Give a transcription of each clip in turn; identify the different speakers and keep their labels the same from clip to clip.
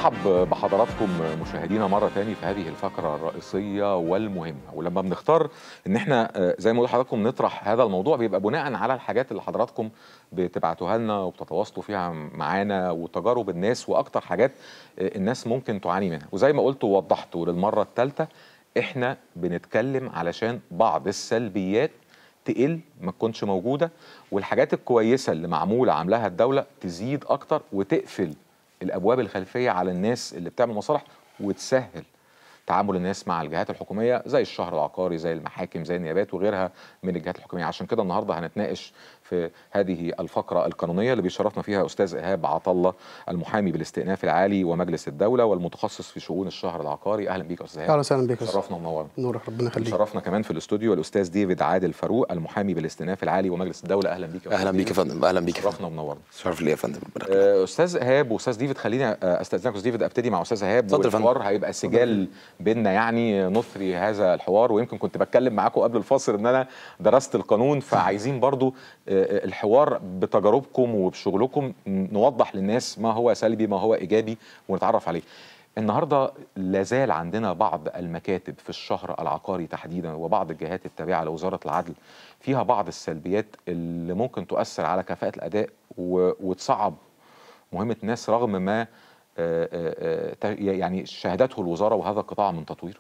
Speaker 1: برحب بحضراتكم مشاهدينا مرة تاني في هذه الفقرة الرئيسية والمهمة ولما بنختار ان احنا آه، زي ما قلت لحضراتكم نطرح هذا الموضوع بيبقى بناء على الحاجات اللي حضراتكم بتبعتوها لنا وبتتواصلوا فيها معانا وتجارب الناس واكتر حاجات آه، الناس ممكن تعاني منها وزي ما قلت ووضحت وللمرة الثالثة احنا بنتكلم علشان بعض السلبيات تقل ما تكونش موجودة والحاجات الكويسة اللي معمولة عاملاها الدولة تزيد أكتر وتقفل الابواب الخلفيه على الناس اللي بتعمل مصالح وتسهل تعامل الناس مع الجهات الحكوميه زي الشهر العقاري زي المحاكم زي النيابات وغيرها من الجهات الحكوميه عشان كده النهارده هنتناقش في هذه الفقره القانونيه اللي بيشرفنا فيها استاذ ايهاب عطله المحامي بالاستئناف العالي ومجلس الدوله والمتخصص في شؤون الشهر العقاري اهلا بيك يا استاذ
Speaker 2: اهلا
Speaker 1: ايهاب
Speaker 2: وسهلا بك يا أستاذ.
Speaker 1: شرفنا ومنورنا
Speaker 2: نورك ربنا يخليك
Speaker 1: شرفنا كمان في الاستوديو الاستاذ ديفيد عادل فاروق المحامي بالاستئناف العالي ومجلس الدوله اهلا بيك يا أستاذ
Speaker 3: اهلا بيك يا
Speaker 1: ديفيد.
Speaker 3: فندم اهلا بيك يا فندم
Speaker 1: شرفنا ومنورنا
Speaker 3: شرف لي يا فندم ربنا يخليك.
Speaker 1: آه، استاذ ايهاب واستاذ ديفيد خليني آه، استاذنك استاذ ديفيد ابتدي مع استاذ ايهاب
Speaker 3: اتفضل يا فندم.
Speaker 1: والحوار هيبقى سجال بيننا يعني نثري هذا الحوار ويمكن كنت بتكلم معاكم قبل الفاصل ان انا درست القانون فعايزين برضو آه، آه، الحوار بتجاربكم وبشغلكم نوضح للناس ما هو سلبي ما هو ايجابي ونتعرف عليه النهارده لازال عندنا بعض المكاتب في الشهر العقاري تحديدا وبعض الجهات التابعه لوزاره العدل فيها بعض السلبيات اللي ممكن تؤثر على كفاءه الاداء و- وتصعب مهمه الناس رغم ما آه، آه، آه، ت- يعني شهدته الوزاره وهذا القطاع من تطوير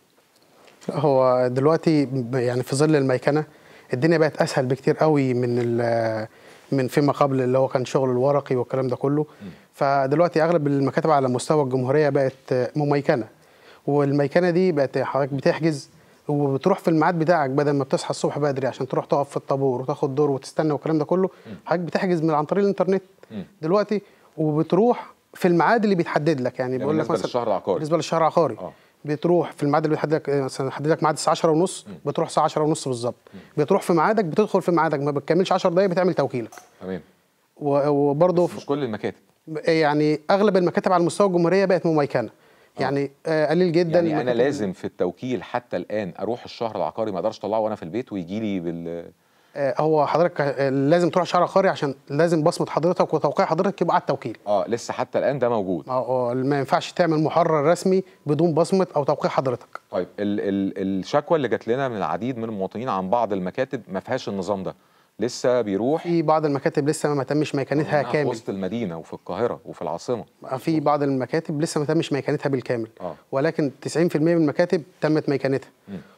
Speaker 2: هو دلوقتي ب- يعني في ظل الميكنه الدنيا بقت اسهل بكتير قوي من ال- من فيما قبل اللي هو كان شغل الورقي والكلام ده كله فدلوقتي اغلب المكاتب على مستوى الجمهوريه بقت مميكنه والميكنه دي بقت حضرتك بتحجز وبتروح في الميعاد بتاعك بدل ما بتصحى الصبح بدري عشان تروح تقف في الطابور وتاخد دور وتستنى والكلام ده كله حضرتك بتحجز من عن طريق الانترنت دلوقتي وبتروح في الميعاد اللي بيتحدد لك يعني بيقول لك
Speaker 1: بالنسبة
Speaker 2: مثلا
Speaker 1: للشهر العقاري.
Speaker 2: بالنسبه للشهر العقاري
Speaker 1: آه.
Speaker 2: بتروح في الميعاد اللي بيحدد لك مثلا حدد لك ميعاد الساعه 10 ونص بتروح الساعه 10 ونص بالظبط بتروح في ميعادك بتدخل في ميعادك ما بتكملش 10 دقايق بتعمل توكيلك
Speaker 1: تمام
Speaker 2: و- وبرضه في-
Speaker 1: مش كل المكاتب
Speaker 2: يعني اغلب المكاتب على مستوى الجمهوريه بقت مميكنه يعني آه قليل جدا
Speaker 1: يعني انا
Speaker 2: المكاتب-
Speaker 1: لازم في التوكيل حتى الان اروح الشهر العقاري ما اقدرش اطلعه وانا في البيت ويجي لي بال
Speaker 2: آه هو حضرتك آه، لازم تروح شهر عقاري عشان لازم بصمه حضرتك وتوقيع حضرتك يبقى على التوكيل
Speaker 1: اه لسه حتى الان ده موجود
Speaker 2: ما هو- ما ينفعش تعمل محرر رسمي بدون بصمه او توقيع حضرتك
Speaker 1: طيب ال ال الشكوى اللي جات لنا من العديد من المواطنين عن بعض المكاتب ما فيهاش النظام ده لسه بيروح
Speaker 2: في بعض المكاتب لسه ما تمش ميكانتها
Speaker 1: في
Speaker 2: كامل
Speaker 1: وسط المدينه وفي القاهره وفي العاصمه
Speaker 2: في بعض المكاتب لسه ما تمش ميكانتها بالكامل
Speaker 1: آه.
Speaker 2: ولكن 90% من المكاتب تمت ميكانتها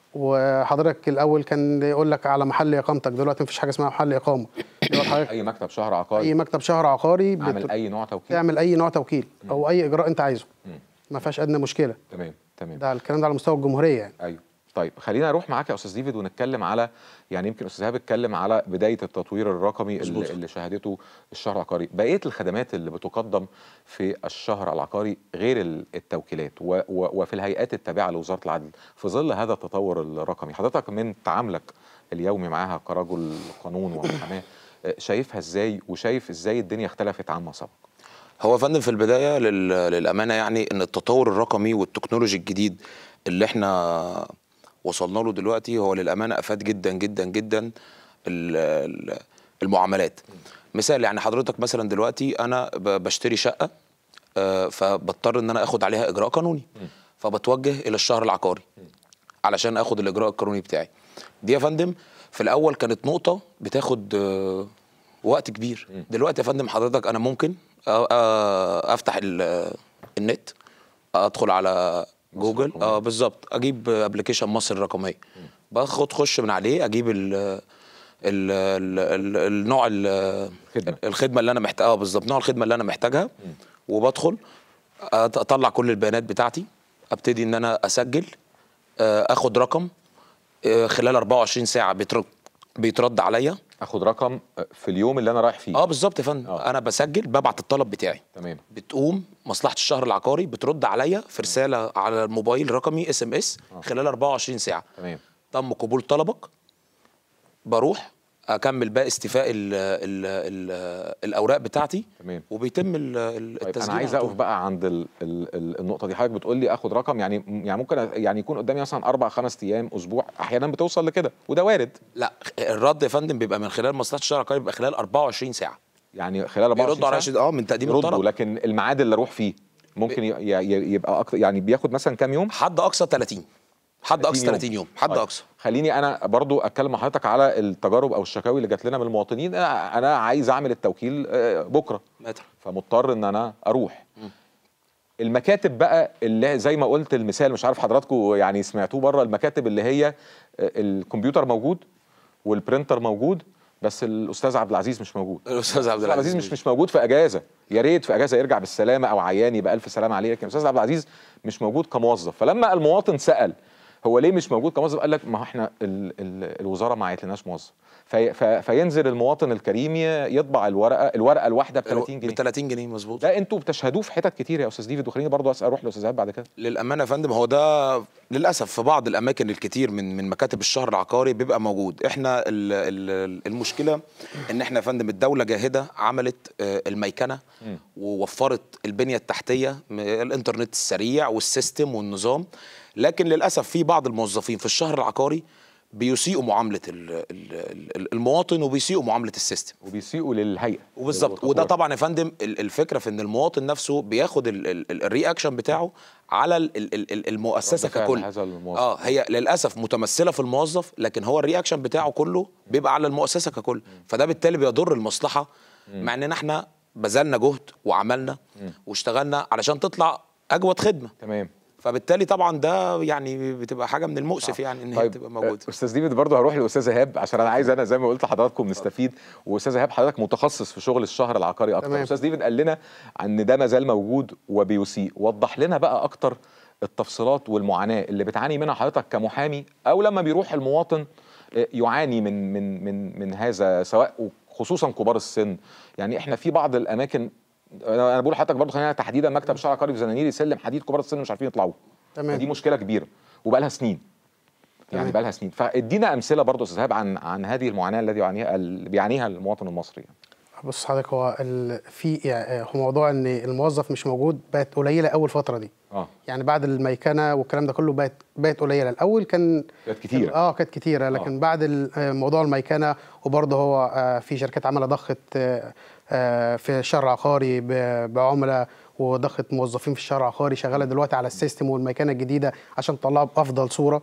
Speaker 2: وحضرتك الاول كان يقول لك على محل اقامتك دلوقتي مفيش حاجه اسمها محل اقامه دلوقتي حضرتك
Speaker 1: اي مكتب شهر
Speaker 2: اي
Speaker 1: عقاري
Speaker 2: مكتب شهر عقاري
Speaker 1: اعمل
Speaker 2: بت-
Speaker 1: اي نوع توكيل
Speaker 2: تعمل اي نوع توكيل او اي اجراء انت عايزه ما فيهاش ادنى مشكله
Speaker 1: تمام تمام
Speaker 2: ده الكلام ده على مستوى الجمهوريه يعني
Speaker 1: ايوه طيب خلينا نروح معاك يا استاذ ديفيد ونتكلم على يعني يمكن استاذ ايهاب اتكلم على بدايه التطوير الرقمي اللي,
Speaker 3: مظبوط.
Speaker 1: اللي شهدته الشهر العقاري بقيه الخدمات اللي بتقدم في الشهر العقاري غير ال- التوكيلات و و وفي الهيئات التابعه لوزاره العدل في ظل هذا التطور الرقمي حضرتك من تعاملك اليومي معاها كرجل قانون ومحاماه آه، شايفها ازاي وشايف ازاي الدنيا اختلفت عما سبق
Speaker 3: هو يا فندم في البدايه لل... للامانه يعني ان التطور الرقمي والتكنولوجي الجديد اللي احنا وصلنا له دلوقتي هو للامانه افاد جدا جدا جدا ال- ال- المعاملات مثال يعني حضرتك مثلا دلوقتي انا ب- بشتري شقه آه، فبضطر ان انا اخد عليها اجراء قانوني فبتوجه الى الشهر العقاري علشان اخد الاجراء القانوني بتاعي دي يا فندم في الاول كانت نقطه بتاخد آه، وقت كبير دلوقتي يا فندم حضرتك انا ممكن آه، آه، افتح ال- النت ادخل على جوجل
Speaker 1: الرقمية.
Speaker 3: اه بالظبط اجيب ابلكيشن مصر الرقميه باخد خش من عليه اجيب ال ال ال ال النوع ال-
Speaker 1: خدمة.
Speaker 3: الخدمه اللي انا محتاجها اه بالظبط نوع الخدمه اللي انا محتاجها وبدخل أت- اطلع كل البيانات بتاعتي ابتدي ان انا اسجل آه، اخد رقم آه، خلال 24 ساعه بيترد بيترد عليا
Speaker 1: اخد رقم آه، في اليوم اللي انا رايح فيه
Speaker 3: اه بالظبط يا فندم
Speaker 1: آه.
Speaker 3: انا بسجل ببعت الطلب بتاعي
Speaker 1: تمام
Speaker 3: بتقوم مصلحه الشهر العقاري بترد عليا في رساله على الموبايل رقمي اس ام اس خلال 24 ساعه
Speaker 1: تمام
Speaker 3: تم قبول طلبك بروح اكمل بقى استيفاء ال ال ال الاوراق بتاعتي
Speaker 1: تمام.
Speaker 3: وبيتم ال- ال-
Speaker 1: طيب
Speaker 3: التسجيل
Speaker 1: انا عايز
Speaker 3: على
Speaker 1: اقف
Speaker 3: طول.
Speaker 1: بقى عند ال ال ال النقطه دي حضرتك بتقول لي اخد رقم يعني يعني ممكن أ- يعني يكون قدامي مثلا اربع خمس ايام اسبوع احيانا بتوصل لكده وده وارد
Speaker 3: لا الرد يا فندم بيبقى من خلال مصلحه الشهر العقاري بيبقى خلال 24 ساعه
Speaker 1: يعني خلال 24
Speaker 3: بيردوا على
Speaker 1: ساعه
Speaker 3: رشيد اه من تقديم
Speaker 1: يردوا
Speaker 3: الطلب
Speaker 1: لكن الميعاد اللي اروح فيه ممكن ي- ي- يبقى اكتر يعني بياخد مثلا كام يوم
Speaker 3: حد اقصى 30 حد اقصى 30 يوم حد
Speaker 1: طيب.
Speaker 3: اقصى
Speaker 1: خليني انا برضو اتكلم مع حضرتك على التجارب او الشكاوي اللي جات لنا من المواطنين انا أنا عايز اعمل التوكيل آه، بكره
Speaker 3: متر
Speaker 1: فمضطر ان انا اروح المكاتب بقى اللي زي ما قلت المثال مش عارف حضراتكم يعني سمعتوه بره المكاتب اللي هي آه، الكمبيوتر موجود والبرينتر موجود بس الاستاذ عبد العزيز مش موجود
Speaker 3: الاستاذ عبد
Speaker 1: الاستاذ عبد العزيز
Speaker 3: العزيز
Speaker 1: مش مش موجود في اجازه يا ريت في اجازه يرجع بالسلامه او عيان يبقى الف سلامه عليه لكن الاستاذ عبد العزيز مش موجود كموظف فلما المواطن سال هو ليه مش موجود كموظف قال لك ما هو احنا ال ال الوزاره ما عيتلناش موظف في في فينزل المواطن الكريم ي- يطبع الورقه الورقه الواحده ب 30
Speaker 3: ب
Speaker 1: جنيه
Speaker 3: 30 جنيه مظبوط
Speaker 1: ده انتوا بتشهدوه في حتت كتير يا استاذ ديفيد وخليني برضو اسال اروح لاستاذ ايهاب بعد كده
Speaker 3: للامانه يا فندم هو ده للاسف في بعض الاماكن الكتير من من مكاتب الشهر العقاري بيبقى موجود احنا ال ال المشكله ان احنا يا فندم الدوله جاهده عملت آه، الميكنه ووفرت البنيه التحتيه م- الانترنت السريع والسيستم والنظام لكن للاسف في بعض الموظفين في الشهر العقاري بيسيئوا معامله ال- ال- ال- المواطن وبيسيئوا معامله السيستم
Speaker 1: وبيسيئوا للهيئه
Speaker 3: وبالظبط وده طبعا يا فندم ال- الفكره في ان المواطن نفسه بياخد ال- ال- ال- الرياكشن بتاعه على ال- ال- ال- المؤسسه
Speaker 1: رد فعل
Speaker 3: ككل
Speaker 1: هذا الموظف.
Speaker 3: اه هي للاسف متمثله في الموظف لكن هو الرياكشن بتاعه كله بيبقى على المؤسسه ككل فده بالتالي بيضر المصلحه مع اننا احنا بذلنا جهد وعملنا واشتغلنا علشان تطلع اجود خدمه
Speaker 1: تمام
Speaker 3: فبالتالي طبعا ده يعني بتبقى حاجه من المؤسف يعني ان هي تبقى موجوده
Speaker 1: آه، استاذ ديفيد برضه هروح لاستاذ ايهاب عشان انا عايز انا زي ما قلت لحضراتكم نستفيد واستاذ ايهاب حضرتك متخصص في شغل الشهر العقاري اكتر
Speaker 2: تمام.
Speaker 1: استاذ ديفيد قال لنا ان ده ما زال موجود وبيسيء وضح لنا بقى اكتر التفصيلات والمعاناه اللي بتعاني منها حضرتك كمحامي او لما بيروح المواطن آه، يعاني من من من من هذا سواء خصوصا كبار السن يعني احنا في بعض الاماكن انا أنا بقول لحضرتك برضه خلينا تحديدا مكتب الشهر العقاري في زنانير يسلم حديد كبار السن مش عارفين يطلعوا
Speaker 2: تمام.
Speaker 1: دي مشكله كبيره وبقى لها سنين يعني
Speaker 2: تمام.
Speaker 1: بقى لها سنين فادينا امثله برضه استاذ ايهاب عن عن هذه المعاناه التي يعانيها اللي بيعانيها المواطن المصري يعني.
Speaker 2: بص حضرتك هو ال... في يعني هو موضوع ان الموظف مش موجود بقت قليله اول فتره دي
Speaker 1: اه
Speaker 2: يعني بعد الميكنه والكلام ده كله بقت بقت قليله الاول كان
Speaker 1: كانت كتيرة.
Speaker 2: اه كانت كتيره لكن
Speaker 1: آه.
Speaker 2: بعد ال- آه، موضوع الميكنه وبرضه هو آه، في شركات عماله ضخت آه، آه، في الشهر العقاري ب- بعملاء وضخت موظفين في الشهر العقاري شغاله دلوقتي على السيستم والميكنه الجديده عشان تطلعها بافضل صوره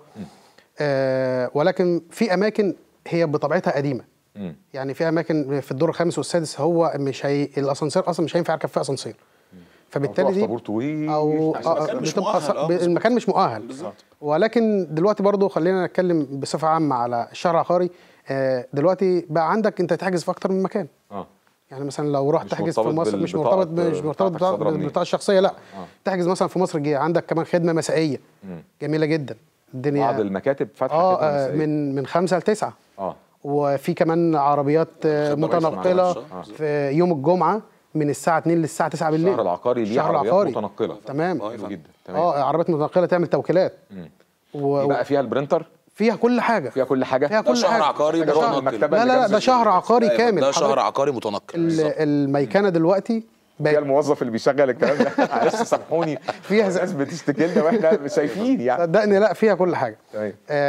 Speaker 2: آه، ولكن في اماكن هي بطبيعتها قديمه
Speaker 1: مم.
Speaker 2: يعني في اماكن في الدور الخامس والسادس هو مش هي الاسانسير اصلا مش هينفع يركب فيه اسانسير فبالتالي
Speaker 1: تقف
Speaker 2: دي
Speaker 1: طابور طويل
Speaker 2: او
Speaker 1: عشان
Speaker 2: آه،
Speaker 3: المكان مش
Speaker 2: بتبقى
Speaker 3: مؤهل،
Speaker 2: ص-
Speaker 3: آه،
Speaker 2: ب- المكان مش مؤهل
Speaker 3: بالظبط.
Speaker 2: ولكن دلوقتي برضو خلينا نتكلم بصفه عامه على الشهر العقاري آه، دلوقتي بقى عندك انت تحجز في اكتر من مكان
Speaker 1: اه
Speaker 2: يعني مثلا لو رحت
Speaker 1: مش
Speaker 2: تحجز في
Speaker 1: مرتبط
Speaker 2: مصر مش
Speaker 1: بالبطاقة-
Speaker 2: مرتبط مش مرتبط
Speaker 1: بتاعتك صادرة
Speaker 2: بطاقة-
Speaker 1: منين؟
Speaker 2: بالبطاقه الشخصيه لا
Speaker 1: آه.
Speaker 2: تحجز مثلا في مصر الجديدة عندك كمان خدمه مسائيه
Speaker 1: مم.
Speaker 2: جميله جدا الدنيا
Speaker 1: بعض المكاتب فاتحه
Speaker 2: اه
Speaker 1: خدمة
Speaker 2: آه،
Speaker 1: مسائية.
Speaker 2: من من خمسة لتسعة
Speaker 1: اه
Speaker 2: وفي كمان عربيات آه،
Speaker 3: خدمة رئيس
Speaker 2: متنقله
Speaker 3: معلش.
Speaker 1: آه.
Speaker 2: في يوم الجمعه من الساعه 2 للساعه 9 بالليل
Speaker 1: الشهر العقاري ليه
Speaker 2: الشهر
Speaker 1: عربيات
Speaker 2: العقاري.
Speaker 1: متنقله
Speaker 2: تمام
Speaker 3: آه،
Speaker 1: حلو جدا تمام
Speaker 2: اه عربيات متنقله تعمل توكيلات
Speaker 1: مم.
Speaker 2: و...
Speaker 1: بقى فيها البرينتر
Speaker 2: فيها كل حاجه
Speaker 1: فيها كل حاجه
Speaker 2: فيها
Speaker 3: ده
Speaker 2: كل
Speaker 3: شهر
Speaker 2: حاجه
Speaker 3: عقاري
Speaker 1: ده شهر
Speaker 3: متنقل.
Speaker 1: المكتبة
Speaker 2: لا
Speaker 1: اللي
Speaker 2: لا لا
Speaker 1: جنب
Speaker 2: ده شهر عقاري
Speaker 3: أيوة،
Speaker 2: كامل
Speaker 3: ده شهر
Speaker 2: حضرتك
Speaker 3: عقاري متنقل
Speaker 2: ال-
Speaker 3: بالظبط.
Speaker 2: الميكنه دلوقتي
Speaker 1: فيها
Speaker 2: بقت
Speaker 1: الموظف اللي بيشغل الكلام ده معلش سامحوني
Speaker 2: فيها-
Speaker 1: ناس بتشتكي لنا واحنا مش شايفين يعني
Speaker 2: صدقني لا فيها كل حاجه
Speaker 1: تمام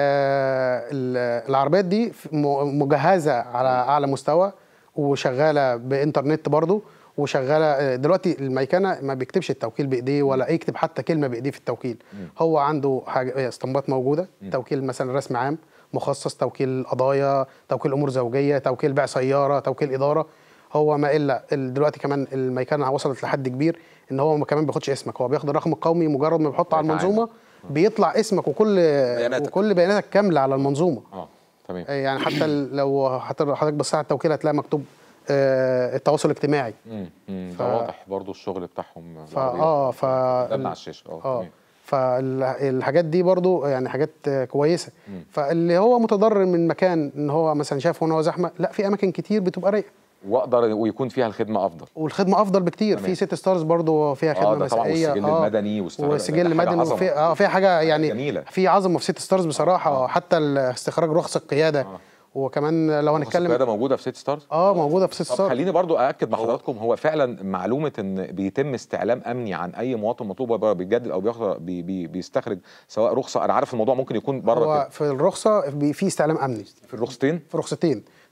Speaker 2: آه ال- العربيات دي ف- م- مجهزه على اعلى مستوى وشغاله بانترنت برضو وشغاله آه، دلوقتي الميكنه ما بيكتبش التوكيل بايديه ولا يكتب حتى كلمه بايديه في التوكيل هو عنده حاجه اسطمبات موجوده توكيل مثلا رسم عام مخصص توكيل قضايا توكيل امور زوجيه توكيل بيع سياره توكيل اداره هو ما الا ال- دلوقتي كمان الميكنه وصلت لحد كبير ان هو ما كمان بياخدش اسمك هو بياخد الرقم القومي مجرد ما بيحطه على
Speaker 1: بيتعامل.
Speaker 2: المنظومه بيطلع اسمك وكل
Speaker 3: بياناتك.
Speaker 2: وكل بياناتك كامله على المنظومه
Speaker 1: اه تمام
Speaker 2: يعني حتى ال- لو حضرتك حضرتك بصيت على التوكيل هتلاقي مكتوب آه، التواصل الاجتماعي
Speaker 1: مم. مم.
Speaker 2: ف-
Speaker 1: ده واضح برضو الشغل بتاعهم
Speaker 2: فا اه ف
Speaker 1: قدامنا على الشاشه اه
Speaker 2: اه
Speaker 1: تمام.
Speaker 2: فالحاجات دي برضو يعني حاجات آه، كويسه فاللي هو متضرر من مكان ان هو مثلا شاف ان هو زحمه لا في اماكن كتير بتبقى رايقه
Speaker 1: واقدر ويكون فيها الخدمه افضل
Speaker 2: والخدمه افضل بكتير
Speaker 1: تمام.
Speaker 2: في ست ستارز برضو فيها خدمه
Speaker 1: اه ده طبعا
Speaker 2: مسائيه
Speaker 1: والسجل المدني واستخراج- ده
Speaker 2: وسجل
Speaker 1: حاجة
Speaker 2: مدني
Speaker 1: عظمة.
Speaker 2: وفي اه فيها حاجه يعني
Speaker 1: جميلة.
Speaker 2: في عظمه في ست ستارز بصراحه
Speaker 1: آه.
Speaker 2: حتى ال- استخراج رخص القياده
Speaker 1: آه.
Speaker 2: وكمان لو
Speaker 1: رخص
Speaker 2: هنتكلم
Speaker 1: القياده موجوده في سيتي ستارز
Speaker 2: اه موجوده في ست
Speaker 1: طب
Speaker 2: ستارز
Speaker 1: خليني برضو ااكد مع حضراتكم هو فعلا معلومه ان بيتم استعلام امني عن اي مواطن مطلوب وهو بيجدد او بياخد بي بي بيستخرج سواء رخصه انا عارف الموضوع ممكن يكون بره
Speaker 2: هو
Speaker 1: كده
Speaker 2: في الرخصه بي- في استعلام امني
Speaker 1: في الرخصتين
Speaker 2: في رخصتين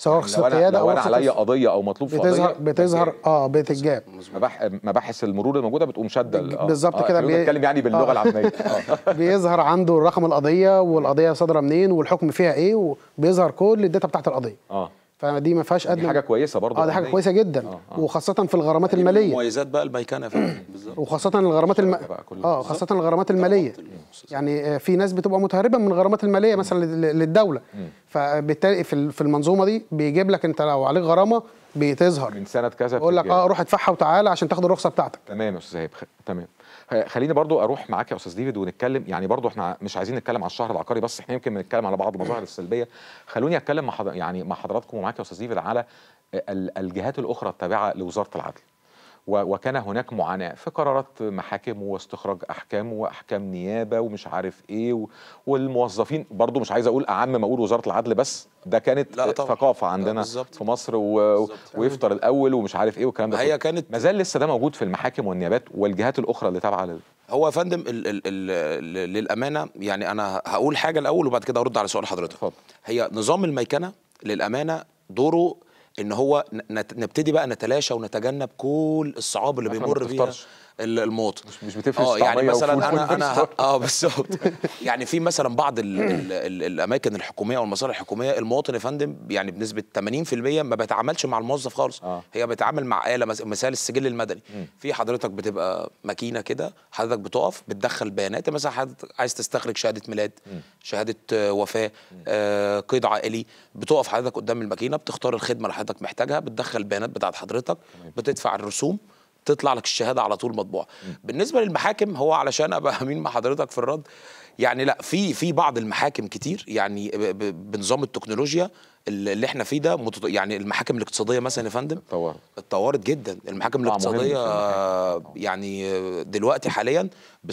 Speaker 2: سواء رخصه
Speaker 1: لو انا
Speaker 2: قياده
Speaker 1: لو
Speaker 2: او
Speaker 1: انا
Speaker 2: رخصه
Speaker 1: عليا
Speaker 2: الس-
Speaker 1: قضيه او مطلوب في
Speaker 2: بتظهر
Speaker 1: قضيه
Speaker 2: بتظهر اه بتتجاب
Speaker 1: مباح مباحث المرور الموجوده بتقوم شاده ال- آه.
Speaker 2: بالظبط
Speaker 1: آه،
Speaker 2: كده
Speaker 1: خلونا
Speaker 2: بي-
Speaker 1: نتكلم يعني باللغه
Speaker 2: آه.
Speaker 1: العاميه آه.
Speaker 2: بيظهر عنده رقم القضيه والقضيه صادره منين والحكم فيها ايه وبيظهر كل الداتا بتاعت القضيه
Speaker 1: اه
Speaker 2: فدي ما فيهاش
Speaker 1: دي
Speaker 2: ادنى
Speaker 1: حاجه كويسه برضه
Speaker 2: اه دي حاجه
Speaker 1: أمنية.
Speaker 2: كويسه جدا
Speaker 1: آه، آه.
Speaker 2: وخاصه في الغرامات
Speaker 3: دي من
Speaker 2: الماليه
Speaker 3: مميزات بقى الميكنه فعلا بالظبط
Speaker 2: وخاصة الغرامات الم...
Speaker 1: بقى كلها.
Speaker 2: اه خاصة الغرامات المالية يعني آه، في ناس بتبقى متهربة من الغرامات المالية مثلا لل- للدولة فبالتالي في ال- في المنظومة دي بيجيب لك انت لو عليك غرامة بتظهر
Speaker 1: من سنه كذا
Speaker 2: يقول لك
Speaker 1: بتتجاب.
Speaker 2: اه روح ادفعها وتعالى عشان تاخد الرخصة بتاعتك
Speaker 1: تمام يا استاذ هيب خ- تمام خ- خليني برضو اروح معاك يا استاذ ديفيد ونتكلم يعني برضو احنا مش عايزين نتكلم على الشهر العقاري بس احنا يمكن بنتكلم على بعض المظاهر السلبيه خلوني اتكلم مع حضر يعني مع حضراتكم ومعاك يا استاذ ديفيد على ال- الجهات الاخرى التابعه لوزاره العدل و- وكان هناك معاناه في قرارات محاكم واستخراج احكام واحكام نيابه ومش عارف ايه و- والموظفين برضو مش عايز اقول اعم ما اقول وزاره العدل بس ده كانت
Speaker 3: لا طبعا.
Speaker 1: ثقافه
Speaker 3: لا
Speaker 1: عندنا
Speaker 3: بالظبط.
Speaker 1: في مصر و...
Speaker 3: بالظبط.
Speaker 1: ويفطر الاول ومش عارف ايه والكلام ده
Speaker 3: هي
Speaker 1: كله.
Speaker 3: كانت
Speaker 1: ما زال لسه ده موجود في المحاكم والنيابات والجهات الاخرى اللي تابعه لل...
Speaker 3: هو يا فندم ال ال ال للامانه يعني انا هقول حاجه الاول وبعد كده ارد على سؤال حضرتك
Speaker 1: اتفضل.
Speaker 3: هي نظام الميكنه للامانه دوره ان هو نت- نبتدي بقى نتلاشى ونتجنب كل الصعاب اللي
Speaker 1: إحنا ما
Speaker 3: بيمر بيها
Speaker 1: بتفطرش.
Speaker 3: ال- المواطن
Speaker 1: مش مش بتفرش
Speaker 3: اه يعني
Speaker 1: طعمية
Speaker 3: مثلا
Speaker 1: وفول
Speaker 3: انا
Speaker 1: فول
Speaker 3: انا
Speaker 1: فول
Speaker 3: ه- اه بالظبط يعني في مثلا بعض ال ال ال الاماكن الحكوميه او المصالح الحكوميه المواطن يا فندم يعني بنسبه 80% ما بيتعاملش مع الموظف خالص
Speaker 1: آه.
Speaker 3: هي بيتعامل مع اله مس- مثال السجل المدني في حضرتك بتبقى ماكينه كده حضرتك بتقف بتدخل بيانات مثلا حضرتك عايز تستخرج شهاده ميلاد شهاده آه، وفاه آه، قيد عائلي بتقف حضرتك قدام الماكينه بتختار الخدمه اللي حضرتك محتاجها بتدخل البيانات بتاعت حضرتك بتدفع الرسوم تطلع لك الشهاده على طول مطبوعه بالنسبه للمحاكم هو علشان ابقى امين مع حضرتك في الرد يعني لا في في بعض المحاكم كتير يعني ب- ب- بنظام التكنولوجيا اللي اللي احنا فيه ده متط- يعني المحاكم الاقتصاديه مثلا يا فندم
Speaker 1: اتطورت
Speaker 3: اتطورت جدا المحاكم
Speaker 1: قطاع مهم في
Speaker 3: الاقتصاديه
Speaker 1: المحاكم.
Speaker 3: آه، يعني آه، دلوقتي حاليا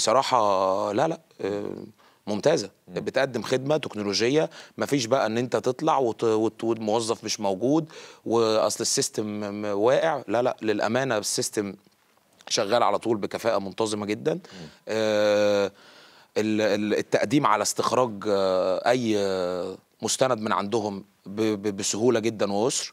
Speaker 3: بصراحه لا لا آه، ممتازه بتقدم خدمه تكنولوجيه ما فيش بقى ان انت تطلع وت- وت- والموظف مش موجود واصل السيستم م- واقع لا لا للامانه السيستم شغال على طول بكفاءه منتظمه جدا آه ال- ال- التقديم على استخراج آه اي آه، مستند من عندهم ب- ب- بسهوله جدا ويسر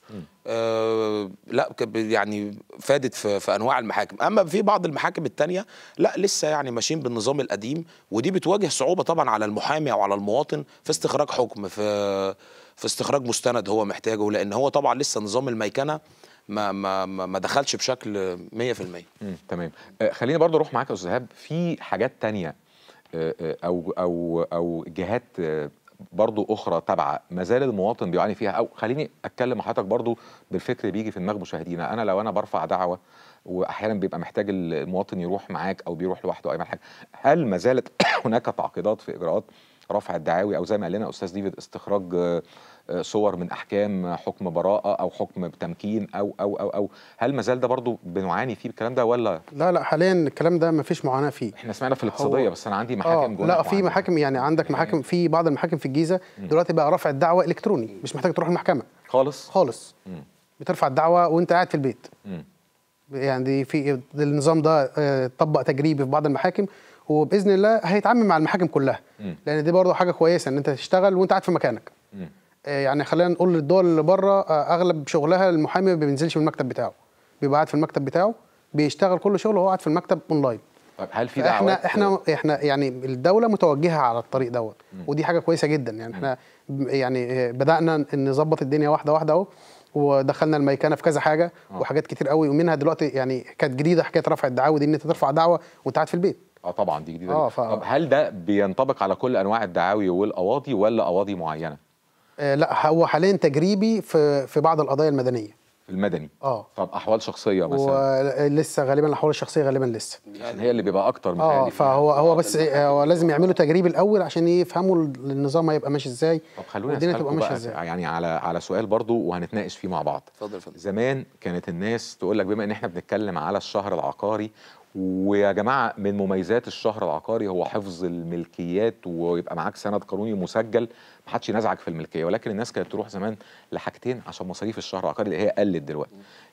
Speaker 3: آه لا ك- ب- يعني فادت في, في انواع المحاكم اما في بعض المحاكم التانية لا لسه يعني ماشيين بالنظام القديم ودي بتواجه صعوبه طبعا على المحامي او على المواطن في استخراج حكم في في استخراج مستند هو محتاجه لان هو طبعا لسه نظام الميكنه ما ما ما ما دخلش بشكل 100%
Speaker 1: مم. تمام آه خليني برضو اروح معاك يا استاذ ايهاب في حاجات تانية آه، آه، او او او جهات آه، برضو اخرى تابعه ما زال المواطن بيعاني فيها او خليني اتكلم مع حضرتك برضو بالفكر بيجي في دماغ مشاهدينا انا لو انا برفع دعوه واحيانا بيبقى محتاج المواطن يروح معاك او بيروح لوحده او اي حاجه هل ما زالت هناك تعقيدات في اجراءات رفع الدعاوي او زي ما قال لنا استاذ ديفيد استخراج آه، آه، صور من احكام حكم براءه او حكم تمكين او او او او هل ما زال ده برضو بنعاني فيه الكلام ده ولا
Speaker 2: لا لا حاليا الكلام ده ما فيش معاناة فيه
Speaker 1: احنا سمعنا في الاقتصاديه
Speaker 2: هو-
Speaker 1: بس انا عندي
Speaker 2: اه
Speaker 1: محاكم جوه
Speaker 2: لا في محاكم يعني عندك محاكم في بعض المحاكم في الجيزه دلوقتي بقى رفع الدعوه الكتروني مش محتاج تروح المحكمه
Speaker 1: خالص
Speaker 2: خالص
Speaker 1: مم.
Speaker 2: بترفع الدعوه وانت قاعد في البيت
Speaker 1: مم.
Speaker 2: يعني دي في النظام ده آه، طبق تجريبي في بعض المحاكم وباذن الله هيتعامل مع المحاكم كلها
Speaker 1: مم.
Speaker 2: لان دي برضه حاجه كويسه ان انت تشتغل وانت قاعد في مكانك
Speaker 1: مم.
Speaker 2: آه، يعني خلينا نقول للدول اللي بره آه، اغلب شغلها المحامي ما بينزلش من المكتب بتاعه بيبقى قاعد في المكتب بتاعه بيشتغل كل شغله وهو قاعد في المكتب اونلاين
Speaker 1: طيب هل في دعوات
Speaker 2: احنا احنا احنا يعني الدوله متوجهه على الطريق دوت ودي حاجه كويسه جدا يعني احنا ب- يعني آه، بدانا ن- نظبط الدنيا واحده واحده اهو ودخلنا الميكنه في كذا حاجه وحاجات كتير قوي ومنها دلوقتي يعني كانت جديده حكايه رفع الدعاوى دي ان انت ترفع دعوه وانت قاعد في البيت
Speaker 1: اه طبعا دي جديده
Speaker 2: آه،
Speaker 1: آه
Speaker 2: ف-
Speaker 1: طب هل ده بينطبق على كل انواع الدعاوي والقواضي ولا قواضي معينه
Speaker 2: آه لا هو حاليا تجريبي في في بعض القضايا المدنيه
Speaker 1: في المدني
Speaker 2: اه
Speaker 1: طب احوال شخصيه مثلا
Speaker 2: ولسه غالبا الاحوال الشخصيه غالبا لسه
Speaker 1: عشان هي اللي بيبقى اكتر
Speaker 2: اه
Speaker 1: متهيألي فيها.
Speaker 2: فهو هو بس آه، هو لازم يعملوا تجريب الاول عشان يفهموا النظام هيبقى ماشي ازاي
Speaker 1: طب خلونا
Speaker 2: والدنيا تبقى
Speaker 1: نسألكم
Speaker 2: ماشيه
Speaker 1: بقى
Speaker 2: ازاي
Speaker 1: يعني على على سؤال برضو وهنتناقش فيه مع بعض
Speaker 3: اتفضل يا فندم
Speaker 1: زمان كانت الناس تقول لك بما ان احنا بنتكلم على الشهر العقاري ويا جماعه من مميزات الشهر العقاري هو حفظ الملكيات ويبقى معاك سند قانوني مسجل محدش ينازعك في الملكيه ولكن الناس كانت تروح زمان لحاجتين عشان مصاريف الشهر العقاري اللي هي قلت دلوقتي